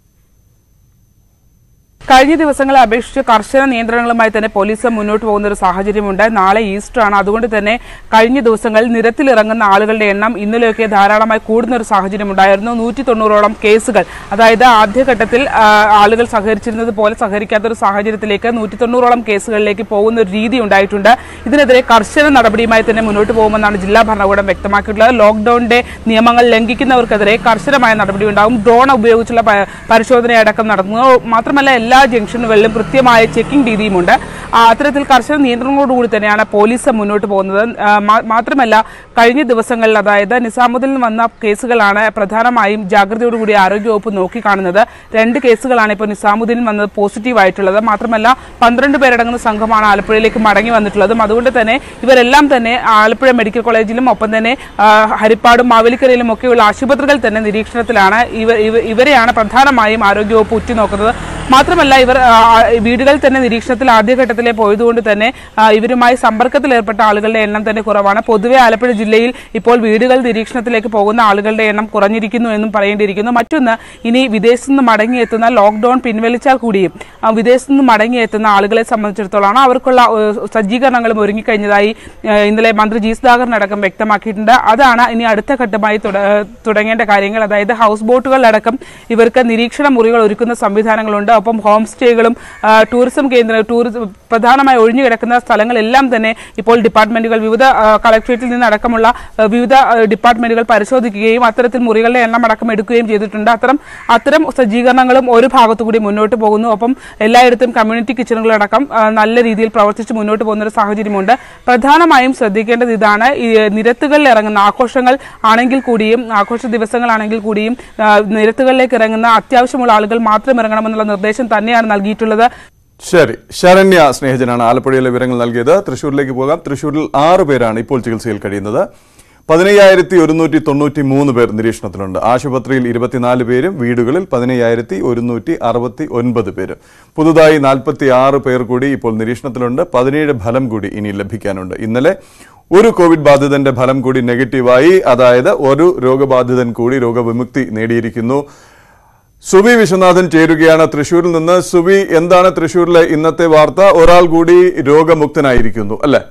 കഴിഞ്ഞ ദിവസങ്ങളെ അപേക്ഷിച്ച് കർശന നിയന്ത്രണങ്ങളുമായി തന്നെ പോലീസ് മുന്നോട്ട് പോകുന്ന ഒരു സാഹചര്യമുണ്ട് നാളെ ഈസ്റ്റർ ആണ് അതുകൊണ്ട് തന്നെ കഴിഞ്ഞ ദിവസങ്ങളിൽ നിരത്തിലിറങ്ങുന്ന ആളുകളുടെ എണ്ണം ഇന്നലെയൊക്കെ ധാരാളമായി കൂടുന്ന ഒരു സാഹചര്യം ഉണ്ടായിരുന്നു നൂറ്റി തൊണ്ണൂറോളം കേസുകൾ അതായത് ആദ്യഘട്ടത്തിൽ ആ, ആളുകൾ സഹകരിച്ചിരുന്നത് പോലെ സഹകരിക്കാത്ത ഒരു സാഹചര്യത്തിലേക്ക് നൂറ്റി തൊണ്ണൂറോളം കേസുകളിലേക്ക് പോകുന്ന ഒരു രീതി ഉണ്ടായിട്ടുണ്ട് ഇതിനെതിരെ കർശന നടപടിയുമായി തന്നെ മുന്നോട്ട് പോകുമെന്നാണ് ജില്ലാ ഭരണകൂടം വ്യക്തമാക്കിയിട്ടുള്ളത് ലോക്ഡൌണിന്റെ നിയമങ്ങൾ ലംഘിക്കുന്നവർക്കെതിരെ കർശനമായ നടപടി ഉണ്ടാകും ഡ്രോൺ ഉപയോഗിച്ചുള്ള പ- പരിശോധനയടക്കം നടത്തുന്നു മാത്രമല്ല എല്ലാ ജംഗ്ഷനുകളിലും കൃത്യമായ ചെക്കിംഗ് രീതിയുമുണ്ട് ആ, അത്തരത്തിൽ കർശന നിയന്ത്രണങ്ങളോടുകൂടി തന്നെയാണ് പോലീസ് മുന്നോട്ട് പോകുന്നത് ആ, മാ- മാത്രമല്ല കഴിഞ്ഞ ദിവസങ്ങളിൽ അതായത് നിസാമുദ്ദീനിൽ നിന്ന് വന്ന കേസുകളാണ് പ്രധാനമായും ജാഗ്രതയോടുകൂടി ആരോഗ്യവകുപ്പ് നോക്കിക്കാണുന്നത് രണ്ട് കേസുകളാണ് ഇപ്പോൾ നിസാമുദ്ദീനിൽ വന്നത് പോസിറ്റീവ് ആയിട്ടുള്ളത് മാത്രമല്ല പന്ത്രണ്ട് പേരടങ്ങുന്ന സംഘമാണ് ആലപ്പുഴയിലേക്ക് മടങ്ങി വന്നിട്ടുള്ളതും അതുകൊണ്ട് തന്നെ ഇവരെല്ലാം തന്നെ ആലപ്പുഴ മെഡിക്കൽ കോളേജിലും ഒപ്പം തന്നെ ആ, ഹരിപ്പാടും മാവേലിക്കരയിലും ഒക്കെയുള്ള ആശുപത്രികൾ തന്നെ നിരീക്ഷണത്തിലാണ് ഇവ ഇവ- ഇവരെയാണ് പ്രധാനമായും ആരോഗ്യവകുപ്പ് ഉറ്റുനോക്കുന്നത് മാത്രമല്ല ഇവർ ആ, ആ, വീടുകളിൽ തന്നെ നിരീക്ഷണത്തിൽ ആദ്യഘട്ടത്തിലെ പോയതുകൊണ്ട് തന്നെ ആ, ഇവരുമായി സമ്പർക്കത്തിൽ ഏർപ്പെട്ട ആളുകളുടെ എണ്ണം തന്നെ കുറവാണ് പൊതുവെ ആലപ്പുഴ ജില്ലയിൽ ഇപ്പോൾ വീടുകൾ നിരീക്ഷണത്തിലേക്ക് പോകുന്ന ആളുകളുടെ എണ്ണം കുറഞ്ഞിരിക്കുന്നു എന്നും പറയേണ്ടിയിരിക്കുന്നു മറ്റൊന്ന് ഇനി വിദേശത്തു നിന്ന് മടങ്ങിയെത്തുന്ന ലോക്ക്ഡൌൺ പിൻവലിച്ചാൽ കൂടിയും ആ, വിദേശത്തു നിന്ന് മടങ്ങിയെത്തുന്ന ആളുകളെ സംബന്ധിച്ചിടത്തോളമാണ് അവർക്കുള്ള ഏഹ്, സജ്ജീകരണങ്ങളും ഒരുങ്ങിക്കഴിഞ്ഞതായി ഏഹ്, ഇന്നലെ മന്ത്രി ജി സുധാകരനടക്കം വ്യക്തമാക്കിയിട്ടുണ്ട് അതാണ് ഇനി അടുത്ത ഘട്ടമായി തുട- ഏഹ്, തുടങ്ങേണ്ട കാര്യങ്ങൾ അതായത് ഹൗസ് ബോട്ടുകളിലടക്കം ഇവർക്ക് നിരീക്ഷണ മുറികൾ ഒരുക്കുന്ന സംവിധാനങ്ങളുണ്ട് ഒപ്പം ഹോം സ്റ്റേകളും ആ, ടൂറിസം കേന്ദ്ര ടൂറിസം പ്രധാനമായി ഒഴിഞ്ഞു കിടക്കുന്ന സ്ഥലങ്ങളെല്ലാം തന്നെ ഇപ്പോൾ ഡിപ്പാർട്ട്മെന്റുകൾ വിവിധ ആ, കളക്ട്രേറ്റിൽ നിന്നടക്കമുള്ള ആ, വിവിധ ആ, ഡിപ്പാർട്ട്മെന്റുകൾ പരിശോധിക്കുകയും അത്തരത്തിൽ മുറികളുടെ എണ്ണം അടക്കം എടുക്കുകയും ചെയ്തിട്ടുണ്ട് അത്തരം അത്തരം സജ്ജീകരണങ്ങളും ഒരു ഭാഗത്തു കൂടി മുന്നോട്ട് പോകുന്നു ഒപ്പം എല്ലായിടത്തും കമ്മ്യൂണിറ്റി കിച്ചണുകളടക്കം ആ, നല്ല രീതിയിൽ പ്രവർത്തിച്ച് മുന്നോട്ട് പോകുന്ന ഒരു സാഹചര്യമുണ്ട് പ്രധാനമായും ശ്രദ്ധിക്കേണ്ടത് ഇതാണ് ഈ നിരത്തുകളിൽ ഇറങ്ങുന്ന ആഘോഷങ്ങൾ ആണെങ്കിൽ കൂടിയും ആഘോഷ ദിവസങ്ങളാണെങ്കിൽ കൂടിയും ആ, നിരത്തുകളിലേക്ക് ഇറങ്ങുന്ന അത്യാവശ്യമുള്ള ആളുകൾ മാത്രം ഇറങ്ങണമെന്നുള്ള നിർദ്ദേശം തന്നെയാണ് നൽകിയിട്ടുള്ളത് ശരി ശരണ്യ സ്നേഹജനാണ് ആലപ്പുഴയിലെ വിവരങ്ങൾ നൽകിയത് തൃശ്ശൂരിലേക്ക് പോകാം തൃശ്ശൂരിൽ ആറ് പേരാണ് ഇപ്പോൾ ചികിത്സയിൽ കഴിയുന്നത് പതിനയ്യായിരത്തി ഒരുന്നൂറ്റി തൊണ്ണൂറ്റി മൂന്ന് പേർ നിരീക്ഷണത്തിലുണ്ട് ആശുപത്രിയിൽ ഇരുപത്തിനാല് പേരും വീടുകളിൽ പതിനയ്യായിരത്തി ഒരുന്നൂറ്റി അറുപത്തി ഒൻപത് പേരും പുതുതായി നാൽപ്പത്തി ആറ് പേർ കൂടി ഇപ്പോൾ നിരീക്ഷണത്തിലുണ്ട് പതിനേഴ് ഫലം കൂടി ഇനി ലഭിക്കാനുണ്ട് ഇന്നലെ ഒരു കോവിഡ് ബാധിതന്റെ ഫലം കൂടി നെഗറ്റീവായി അതായത് ഒരു രോഗബാധിതൻ കൂടി രോഗവിമുക്തി നേടിയിരിക്കുന്നു സുബി വിശ്വനാഥൻ ചേരുകയാണ് തൃശൂരിൽ നിന്ന് സുബി എന്താണ് തൃശൂരിലെ ഇന്നത്തെ വാർത്ത ഒരാൾ കൂടി രോഗമുക്തനായിരിക്കുന്നു അല്ലെ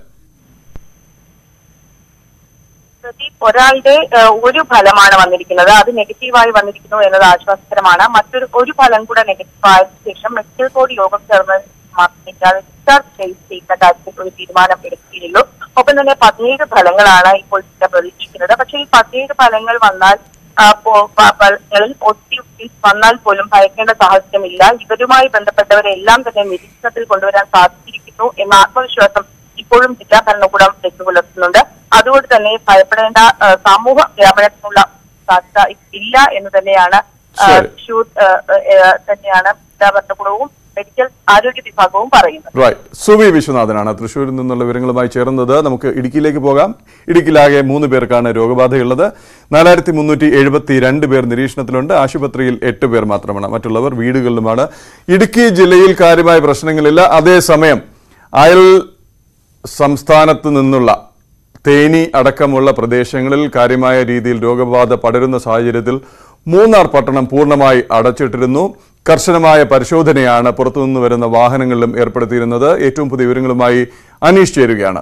പ്രദീപ് ഒരാളുടെ ഏഹ്, ഒരു ഫലമാണ് വന്നിരിക്കുന്നത് അത് നെഗറ്റീവായി വന്നിരിക്കുന്നു എന്നത് ആശ്വാസകരമാണ് മറ്റൊരു ഒരു ഫലം കൂടെ നെഗറ്റീവ് ആയതിനു ശേഷം മെഡിക്കൽ ബോർഡ് യോഗം ചേർന്ന് മാത്രമേ ഇയാളെ ഡിസ്ചാർജ് ചെയ്യുന്ന കാര്യത്തിൽ ഒരു തീരുമാനം എടുക്കുകയുള്ളൂ ഒപ്പം തന്നെ പതിനേഴ് ഫലങ്ങളാണ് ഇപ്പോൾ ചില പ്രതീക്ഷിക്കുന്നത് പക്ഷേ ഈ പതിനേഴ് ഫലങ്ങൾ വന്നാൽ ആ, പോ- പ- പലങ്ങളിൽ ഒത്തി വന്നാൽ പോലും ഭയക്കേണ്ട സാഹചര്യമില്ല ഇവരുമായി ബന്ധപ്പെട്ടവരെല്ലാം തന്നെ നിരീക്ഷണത്തിൽ കൊണ്ടുവരാൻ സാധിച്ചിരിക്കുന്നു എന്ന ആത്മവിശ്വാസം ഇപ്പോഴും ജില്ലാ ഭരണകൂടം വെച്ചുപുലർത്തുന്നുണ്ട് അതുകൊണ്ട് തന്നെ ഭയപ്പെടേണ്ട ആ, സമൂഹ വ്യാപനത്തിനുള്ള സാധ്യത ഇല്ല എന്ന് തന്നെയാണ് ആ, ശരി. തൃശൂർ ആ, ആ, തന്നെയാണ് ജില്ലാ ഭരണകൂടവും മെഡിക്കൽ ആരോഗ്യ വിഭാഗവും പറയുന്നത് റൈറ്റ് സുവി വിശ്വനാഥനാണ് തൃശ്ശൂരിൽ നിന്നുള്ള വിവരങ്ങളുമായി ചേർന്നത് നമുക്ക് ഇടുക്കിയിലേക്ക് പോകാം ഇടുക്കിയിലാകെ മൂന്ന് പേർക്കാണ് രോഗബാധയുള്ളത് നാലായിരത്തി മുന്നൂറ്റി എഴുപത്തി രണ്ട് പേർ നിരീക്ഷണത്തിലുണ്ട് ആശുപത്രിയിൽ എട്ട് പേർ മാത്രമാണ് മറ്റുള്ളവർ വീടുകളിലുമാണ് ഇടുക്കി ജില്ലയിൽ കാര്യമായ പ്രശ്നങ്ങളില്ല അതേസമയം അയൽ സംസ്ഥാനത്ത് നിന്നുള്ള തേനി അടക്കമുള്ള പ്രദേശങ്ങളിൽ കാര്യമായ രീതിയിൽ രോഗബാധ പടരുന്ന സാഹചര്യത്തിൽ മൂന്നാർ പട്ടണം പൂർണ്ണമായി അടച്ചിട്ടിരുന്നു കർശനമായ പരിശോധനയാണ് പുറത്തുനിന്ന് വരുന്ന വാഹനങ്ങളിലും ഏർപ്പെടുത്തിയിരുന്നത് ഏറ്റവും പുതിയ വിവരങ്ങളുമായി അനീഷ് ചേരുകയാണ്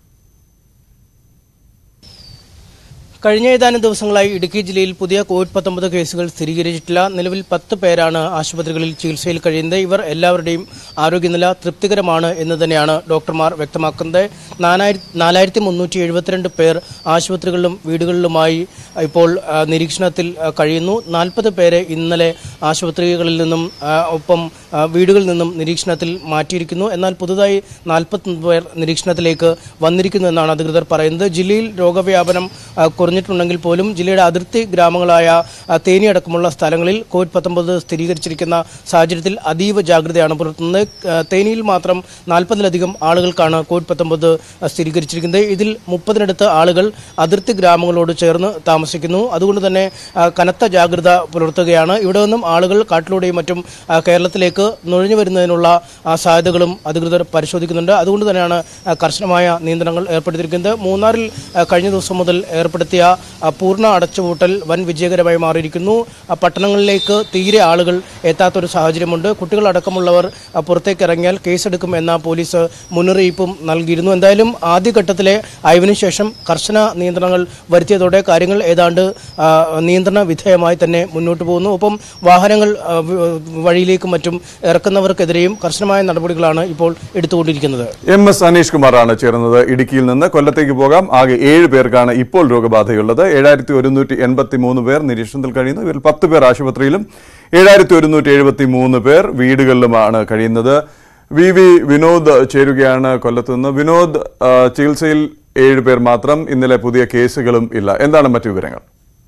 കഴിഞ്ഞ ഏതാനും ദിവസങ്ങളായി ഇടുക്കി ജില്ലയിൽ പുതിയ കോവിഡ് പത്തൊമ്പത് കേസുകൾ സ്ഥിരീകരിച്ചിട്ടില്ല നിലവിൽ പത്ത് പേരാണ് ആശുപത്രികളിൽ ചികിത്സയിൽ കഴിയുന്നത് ഇവർ എല്ലാവരുടെയും ആരോഗ്യനില തൃപ്തികരമാണ് എന്ന് തന്നെയാണ് ഡോക്ടർമാർ വ്യക്തമാക്കുന്നത് നാലായിരത്തി നാലായിരത്തി മുന്നൂറ്റി എഴുപത്തിരണ്ട് പേർ ആശുപത്രികളിലും വീടുകളിലുമായി ഇപ്പോൾ ആ, നിരീക്ഷണത്തിൽ ആ, കഴിയുന്നു നാൽപ്പത് പേരെ ഇന്നലെ ആശുപത്രികളിൽ നിന്നും ആ, ഒപ്പം ആ, വീടുകളിൽ നിന്നും നിരീക്ഷണത്തിൽ മാറ്റിയിരിക്കുന്നു എന്നാൽ പുതുതായി നാൽപ്പത്തൊന്ന് പേർ നിരീക്ഷണത്തിലേക്ക് വന്നിരിക്കുന്നു എന്നാണ് അധികൃതർ പറയുന്നത് ജില്ലയിൽ രോഗവ്യാപനം ആ, കുറഞ്ഞിട്ടുണ്ടെങ്കിൽ പോലും ജില്ലയുടെ അതിർത്തി ഗ്രാമങ്ങളായ ആ, തേനി അടക്കമുള്ള സ്ഥലങ്ങളിൽ കോവിഡ് പത്തൊമ്പത് സ്ഥിരീകരിച്ചിരിക്കുന്ന സാഹചര്യത്തിൽ അതീവ ജാഗ്രതയാണ് പുലർത്തുന്നത് ആ, തേനിയിൽ മാത്രം നാൽപ്പതിലധികം ആളുകൾക്കാണ് കോവിഡ് പത്തൊമ്പത് സ്ഥിരീകരിച്ചിരിക്കുന്നത് ഇതിൽ മുപ്പതിനടുത്ത് ആളുകൾ അതിർത്തി ഗ്രാമങ്ങളോട് ചേർന്ന് താമസിക്കുന്നു അതുകൊണ്ട് തന്നെ ആ, കനത്ത ജാഗ്രത പുലർത്തുകയാണ് ഇവിടെ നിന്നും ആളുകൾ കാട്ടിലൂടെയും മറ്റും ആ, കേരളത്തിലേക്ക് നുഴഞ്ഞു വരുന്നതിനുള്ള ആ, സാധ്യതകളും അധികൃതർ പരിശോധിക്കുന്നുണ്ട് അതുകൊണ്ട് തന്നെയാണ് ആ, കർശനമായ നിയന്ത്രണങ്ങൾ ഏർപ്പെടുത്തിയിരിക്കുന്നത് മൂന്നാറിൽ ആ, കഴിഞ്ഞ ദിവസം മുതൽ ഏർപ്പെടുത്തിയ ആ, പൂർണ്ണ അടച്ചുപൂട്ടൽ വൻ വിജയകരമായി മാറിയിരിക്കുന്നു ആ, പട്ടണങ്ങളിലേക്ക് തീരെ ആളുകൾ എത്താത്തൊരു സാഹചര്യമുണ്ട് കുട്ടികളടക്കമുള്ളവർ ആ, പുറത്തേക്ക് ഇറങ്ങിയാൽ കേസെടുക്കും എന്ന പോലീസ് മുന്നറിയിപ്പും നൽകിയിരുന്നു എന്തായാലും ആദ്യഘട്ടത്തിലെ അയവിന് ശേഷം കർശന നിയന്ത്രണങ്ങൾ വരുത്തിയതോടെ കാര്യങ്ങൾ ഏതാണ്ട് ആ, നിയന്ത്രണ വിധേയമായി തന്നെ മുന്നോട്ട് പോകുന്നു ഒപ്പം വാഹനങ്ങൾ ആ, വ- വഴിയിലേക്കും മറ്റും ഇറക്കുന്നവർക്കെതിരെയും കർശനമായ നടപടികളാണ് ഇപ്പോൾ എടുത്തുകൊണ്ടിരിക്കുന്നത് എം എസ് അനീഷ് കുമാറാണ് ചേർന്നത് ഇടുക്കിയിൽ നിന്ന് കൊല്ലത്തേക്ക് പോകാം ആകെ ഏഴ് പേർക്കാണ് ഇപ്പോൾ രോഗബാധയുള്ളത് ഏഴായിരത്തി ഒരുന്നൂറ്റി എൺപത്തി മൂന്ന് പേർ നിരീക്ഷണത്തിൽ കഴിയുന്നു ഇവരിൽ പത്ത് പേർ ആശുപത്രിയിലും ഏഴായിരത്തി ഒരുന്നൂറ്റി എഴുപത്തി മൂന്ന് പേർ വീടുകളിലുമാണ് കഴിയുന്നത് വി വി വിനോദ് ചേരുകയാണ് കൊല്ലത്ത് നിന്ന് വിനോദ് ആ, ചികിത്സയിൽ ഏഴ് പേർ മാത്രം ഇന്നലെ പുതിയ കേസുകളും ഇല്ല എന്താണ് മറ്റു വിവരങ്ങൾ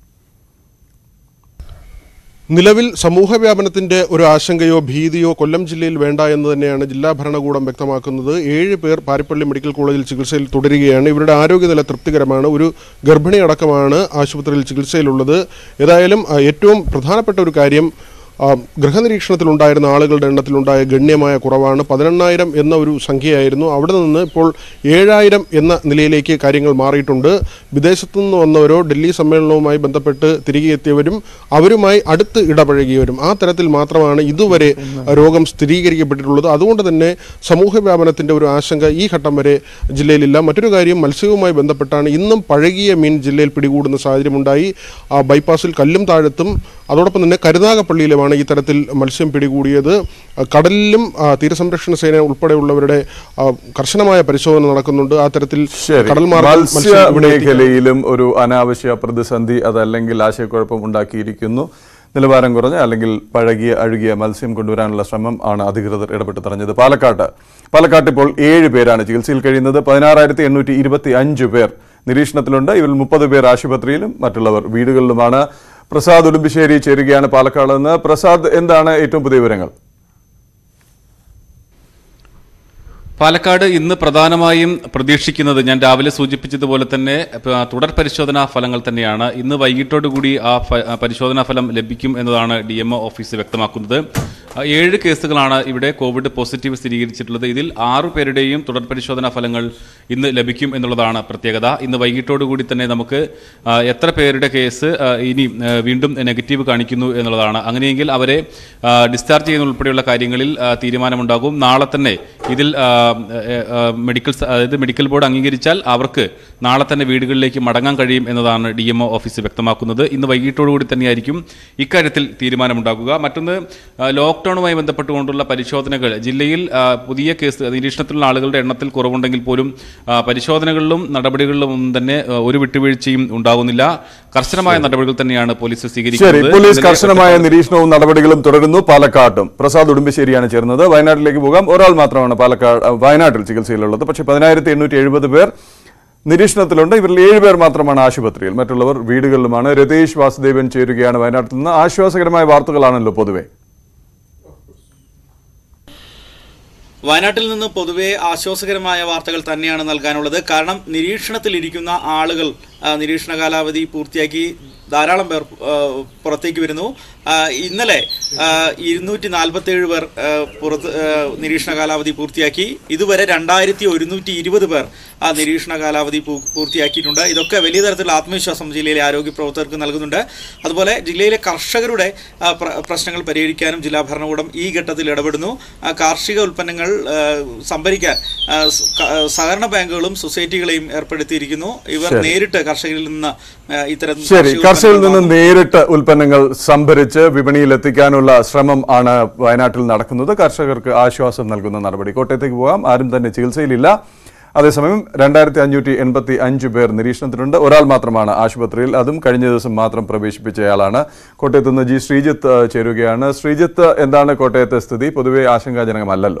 നിലവിൽ സമൂഹ വ്യാപനത്തിന്റെ ഒരു ആശങ്കയോ ഭീതിയോ കൊല്ലം ജില്ലയിൽ വേണ്ട എന്ന് തന്നെയാണ് ജില്ലാ ഭരണകൂടം വ്യക്തമാക്കുന്നത് ഏഴ് പേർ പാരിപ്പള്ളി മെഡിക്കൽ കോളേജിൽ ചികിത്സയിൽ തുടരുകയാണ് ഇവരുടെ ആരോഗ്യനില തൃപ്തികരമാണ് ഒരു ഗർഭിണി അടക്കമാണ് ആശുപത്രിയിൽ ചികിത്സയിലുള്ളത് ഏതായാലും ആ, ഏറ്റവും പ്രധാനപ്പെട്ട ഒരു കാര്യം ആ, ഗൃഹനിരീക്ഷണത്തിലുണ്ടായിരുന്ന ആളുകളുടെ എണ്ണത്തിലുണ്ടായ ഗണ്യമായ കുറവാണ് പതിനെണ്ണായിരം എന്ന ഒരു സംഖ്യയായിരുന്നു അവിടെ നിന്ന് ഇപ്പോൾ ഏഴായിരം എന്ന നിലയിലേക്ക് കാര്യങ്ങൾ മാറിയിട്ടുണ്ട് വിദേശത്തു നിന്ന് വന്നവരോ ഡൽഹി സമ്മേളനവുമായി ബന്ധപ്പെട്ട് തിരികെ എത്തിയവരും അവരുമായി അടുത്ത് ഇടപഴകിയവരും ആ തരത്തിൽ മാത്രമാണ് ഇതുവരെ രോഗം സ്ഥിരീകരിക്കപ്പെട്ടിട്ടുള്ളത് അതുകൊണ്ട് തന്നെ സമൂഹ വ്യാപനത്തിന്റെ ഒരു ആശങ്ക ഈ ഘട്ടം വരെ ജില്ലയിലില്ല മറ്റൊരു കാര്യം മത്സ്യവുമായി ബന്ധപ്പെട്ടാണ് ഇന്നും പഴകിയ മീൻ ജില്ലയിൽ പിടികൂടുന്ന സാഹചര്യമുണ്ടായി ആ ബൈപ്പാസിൽ കല്ലും താഴത്തും അതോടൊപ്പം തന്നെ കരുനാഗപ്പള്ളിയിലുമാണ് ഈ തരത്തിൽ മത്സ്യം പിടികൂടിയത് ആ, കടലിലും ആ, തീരസംരക്ഷണ സേന ഉൾപ്പെടെയുള്ളവരുടെ ആ, കർശനമായ പരിശോധന നടക്കുന്നുണ്ട് ആ തരത്തിൽ ശരി കടൽ മാർഗ്ഗം മത്സ്യ മത്സ്യം ഇവിടെ എത്തിക്കാൻ- മേഖലയിലും ഒരു അനാവശ്യ പ്രതിസന്ധി അതല്ലെങ്കിൽ ആശയക്കുഴപ്പം ഉണ്ടാക്കിയിരിക്കുന്നു നിലവാരം കുറഞ്ഞ അല്ലെങ്കിൽ പഴകിയ അഴുകിയ മത്സ്യം കൊണ്ടുവരാനുള്ള ശ്രമം ആണ് അധികൃതർ ഇടപെട്ട് തടഞ്ഞത് പാലക്കാട്ട് പാലക്കാട്ട് ഇപ്പോൾ ഏഴ് പേരാണ് ചികിത്സയിൽ കഴിയുന്നത് പതിനാറായിരത്തി എണ്ണൂറ്റി ഇരുപത്തി അഞ്ച് പേർ നിരീക്ഷണത്തിലുണ്ട് ഇവരിൽ മുപ്പത് പേർ ആശുപത്രിയിലും മറ്റുള്ളവർ വീടുകളിലുമാണ് പ്രസാദ് ഉടുമ്പിശ്ശേരി ചേരുകയാണ് പാലക്കാട് നിന്ന് പ്രസാദ് എന്താണ് ഏറ്റവും പുതിയ വിവരങ്ങൾ പാലക്കാട് ഇന്ന് പ്രധാനമായും പ്രതീക്ഷിക്കുന്നത് ഞാൻ രാവിലെ സൂചിപ്പിച്ചതുപോലെ തന്നെ പ- തുടർ പരിശോധനാ ഫലങ്ങൾ തന്നെയാണ് ഇന്ന് വൈകിട്ടോടുകൂടി ആ ഫ- ആ പരിശോധനാ ഫലം ലഭിക്കും എന്നതാണ് ഡി എം ഒ ഓഫീസ് വ്യക്തമാക്കുന്നത് ആ, ഏഴ് കേസുകളാണ് ഇവിടെ കോവിഡ് പോസിറ്റീവ് സ്ഥിരീകരിച്ചിട്ടുള്ളത് ഇതിൽ ആറു പേരുടെയും തുടർ പരിശോധനാ ഫലങ്ങൾ ഇന്ന് ലഭിക്കും എന്നുള്ളതാണ് പ്രത്യേകത ഇന്ന് വൈകിട്ടോടുകൂടി തന്നെ നമുക്ക് ആ, എത്ര പേരുടെ കേസ് ആ, ഇനി ആ, വീണ്ടും നെഗറ്റീവ് കാണിക്കുന്നു എന്നുള്ളതാണ് അങ്ങനെയെങ്കിൽ അവരെ ആ, ഡിസ്ചാർജ് ചെയ്യുന്ന ഉൾപ്പെടെയുള്ള കാര്യങ്ങളിൽ ആ, തീരുമാനമുണ്ടാകും നാളെ തന്നെ ഇതിൽ ആ, ആ, ആ, മെഡിക്കൽ സ- അതായത് മെഡിക്കൽ ബോർഡ് അംഗീകരിച്ചാൽ അവർക്ക് നാളെ തന്നെ വീടുകളിലേക്ക് മടങ്ങാൻ കഴിയും എന്നതാണ് ഡി എം ഓഫീസ് വ്യക്തമാക്കുന്നത് ഇന്ന് വൈകിട്ടോടുകൂടി തന്നെയായിരിക്കും ഇക്കാര്യത്തിൽ തീരുമാനമുണ്ടാകുക മറ്റൊന്ന് ആ, ലോക്ക്ഡൌണുമായി ബന്ധപ്പെട്ടുകൊണ്ടുള്ള പരിശോധനകൾ ജില്ലയിൽ ആ, പുതിയ കേസ് നിരീക്ഷണത്തിലുള്ള ആളുകളുടെ എണ്ണത്തിൽ കുറവുണ്ടെങ്കിൽ പോലും ആ, പരിശോധനകളിലും നടപടികളിലും ഒന്നും തന്നെ ആ, ഒരു വിട്ടുവീഴ്ചയും ഉണ്ടാകുന്നില്ല കർശനമായ നടപടികൾ തന്നെയാണ് പോലീസ് ശരി സ്വീകരിക്കുന്നത് പോലീസ് ഇന്നലെ കർശനമായ നിരീക്ഷണവും നടപടികളും തുടരുന്നു പാലക്കാട്ടും പ്രസാദ് ഉടുമ്പശ്ശേരിയാണ് ചേർന്നത് വയനാട്ടിലേക്ക് പോകാം ഒരാൾ മാത്രമാണ് പാലക്കാട് അഹ് വയനാട്ടിൽ ചികിത്സയിലുള്ളത് പക്ഷേ പതിനായിരത്തി എണ്ണൂറ്റി എഴുപത് പേർ നിരീക്ഷണത്തിലുണ്ട് ഇവരിൽ ഏഴ് പേർ മാത്രമാണ് ആശുപത്രിയിൽ മറ്റുള്ളവർ വീടുകളിലുമാണ് രതീഷ് വാസുദേവൻ ചേരുകയാണ് വയനാട്ടിൽ നിന്ന് ആശ്വാസകരമായ വാർത്തകളാണല്ലോ പൊതുവെ വയനാട്ടിൽ നിന്ന് പൊതുവെ ആശ്വാസകരമായ വാർത്തകൾ തന്നെയാണ് നൽകാനുള്ളത് കാരണം നിരീക്ഷണത്തിലിരിക്കുന്ന ആളുകൾ ആ, നിരീക്ഷണ കാലാവധി പൂർത്തിയാക്കി ധാരാളം പേർ ആ, പുറത്തേക്ക് വരുന്നു ആ, ഇന്നലെ ഇരുന്നൂറ്റി നാൽപ്പത്തേഴ് പേർ ആ, പുറത്ത് ആ, നിരീക്ഷണ കാലാവധി പൂർത്തിയാക്കി ഇതുവരെ രണ്ടായിരത്തി ഒരുന്നൂറ്റി ഇരുപത് പേർ ആ നിരീക്ഷണ കാലാവധി പൂ- പൂർത്തിയാക്കിയിട്ടുണ്ട് ഇതൊക്കെ വലിയ തരത്തിലുള്ള ആത്മവിശ്വാസം ജില്ലയിലെ ആരോഗ്യ പ്രവർത്തകർക്ക് നൽകുന്നുണ്ട് അതുപോലെ ജില്ലയിലെ കർഷകരുടെ ആ, പ്ര- പ്രശ്നങ്ങൾ പരിഹരിക്കാനും ജില്ലാ ഭരണകൂടം ഈ ഘട്ടത്തിൽ ഇടപെടുന്നു ആ, കാർഷിക ഉൽപ്പന്നങ്ങൾ ആ, സംഭരിക്കാൻ ആ, സ്- ക- സഹകരണ ബാങ്കുകളും സൊസൈറ്റികളെയും ഏർപ്പെടുത്തിയിരിക്കുന്നു ഇവർ ശരി. നേരിട്ട് കർഷകരിൽ നിന്ന് ആ, ഇത്തരം ശരി കാർഷിക കർഷകരിൽ ഉൽപ്പന്നങ്ങൾ നിന്ന് നേരിട്ട് ഉൽപ്പന്നങ്ങൾ സംഭരിച്ച് വിപണിയിൽ എത്തിക്കാനുള്ള ശ്രമം ആണ് വയനാട്ടിൽ നടക്കുന്നത് കർഷകർക്ക് ആശ്വാസം നൽകുന്ന നടപടി കോട്ടയത്തേക്ക് പോകാം ആരും തന്നെ ചികിത്സയിലില്ല അതേസമയം രണ്ടായിരത്തി അഞ്ഞൂറ്റി എൺപത്തി അഞ്ച് പേർ നിരീക്ഷണത്തിലുണ്ട് ഒരാൾ മാത്രമാണ് ആശുപത്രിയിൽ അതും കഴിഞ്ഞ ദിവസം മാത്രം പ്രവേശിപ്പിച്ചയാളാണ് കോട്ടയത്ത് നിന്ന് ജി ശ്രീജിത്ത് ഏഹ്, ചേരുകയാണ് ശ്രീജിത്ത് എന്താണ് കോട്ടയത്തെ സ്ഥിതി പൊതുവെ ആശങ്കാജനകമല്ലല്ലോ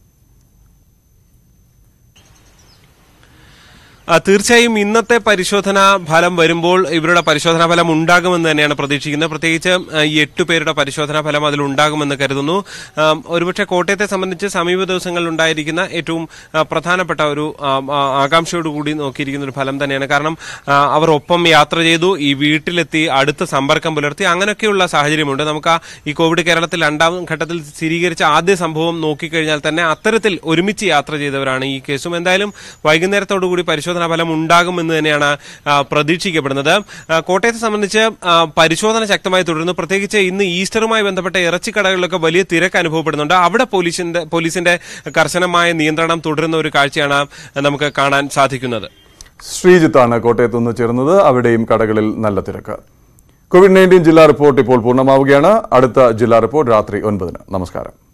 ആ, തീർച്ചയായും ഇന്നത്തെ പരിശോധനാ ഫലം വരുമ്പോൾ ഇവരുടെ പരിശോധനാ ഫലം ഉണ്ടാകുമെന്ന് തന്നെയാണ് പ്രതീക്ഷിക്കുന്നത് പ്രത്യേകിച്ച് ആ, ഈ എട്ട് പേരുടെ പരിശോധനാ ഫലം അതിൽ ഉണ്ടാകുമെന്ന് കരുതുന്നു ആ, ഒരുപക്ഷെ കോട്ടയത്തെ സംബന്ധിച്ച് സമീപ ദിവസങ്ങളിൽ ഉണ്ടായിരിക്കുന്ന ഏറ്റവും ആ, പ്രധാനപ്പെട്ട ഒരു ആ, ആ, ആകാംക്ഷയോടുകൂടി നോക്കിയിരിക്കുന്ന ഒരു ഫലം തന്നെയാണ് കാരണം ആ, അവർ ഒപ്പം യാത്ര ചെയ്തു ഈ വീട്ടിലെത്തി അടുത്ത സമ്പർക്കം പുലർത്തി അങ്ങനെയൊക്കെയുള്ള സാഹചര്യമുണ്ട് നമുക്ക് ആ ഈ കോവിഡ് കേരളത്തിൽ രണ്ടാം ഘട്ടത്തിൽ സ്ഥിരീകരിച്ച ആദ്യ സംഭവം നോക്കിക്കഴിഞ്ഞാൽ തന്നെ അത്തരത്തിൽ ഒരുമിച്ച് യാത്ര ചെയ്തവരാണ് ഈ കേസും എന്തായാലും വൈകുന്നേരത്തോടുകൂടി പരിശോധനാ ഫലം ഉണ്ടാകുമെന്ന് തന്നെയാണ് ആ, പ്രതീക്ഷിക്കപ്പെടുന്നത് ആ, കോട്ടയത്തെ സംബന്ധിച്ച് ആ, പരിശോധന ശക്തമായി തുടരുന്നു പ്രത്യേകിച്ച് ഇന്ന് ഈസ്റ്ററുമായി ബന്ധപ്പെട്ട ഇറച്ചിക്കടകളിലൊക്കെ വലിയ തിരക്ക് അനുഭവപ്പെടുന്നുണ്ട് അവിടെ പോലീസിന്റെ പോലീസിന്റെ കർശനമായ നിയന്ത്രണം തുടരുന്ന ഒരു കാഴ്ചയാണ് നമുക്ക് കാണാൻ സാധിക്കുന്നത് ശ്രീജിത്താണ് കോട്ടയത്ത് നിന്ന് ചേർന്നത് അവിടെയും കടകളിൽ നല്ല തിരക്ക് കോവിഡ് നയൻറ്റീൻ ജില്ലാ റിപ്പോർട്ട് ഇപ്പോൾ പൂർണ്ണമാവുകയാണ് അടുത്ത ജില്ലാ റിപ്പോർട്ട് രാത്രി ഒൻപതിന് നമസ്കാരം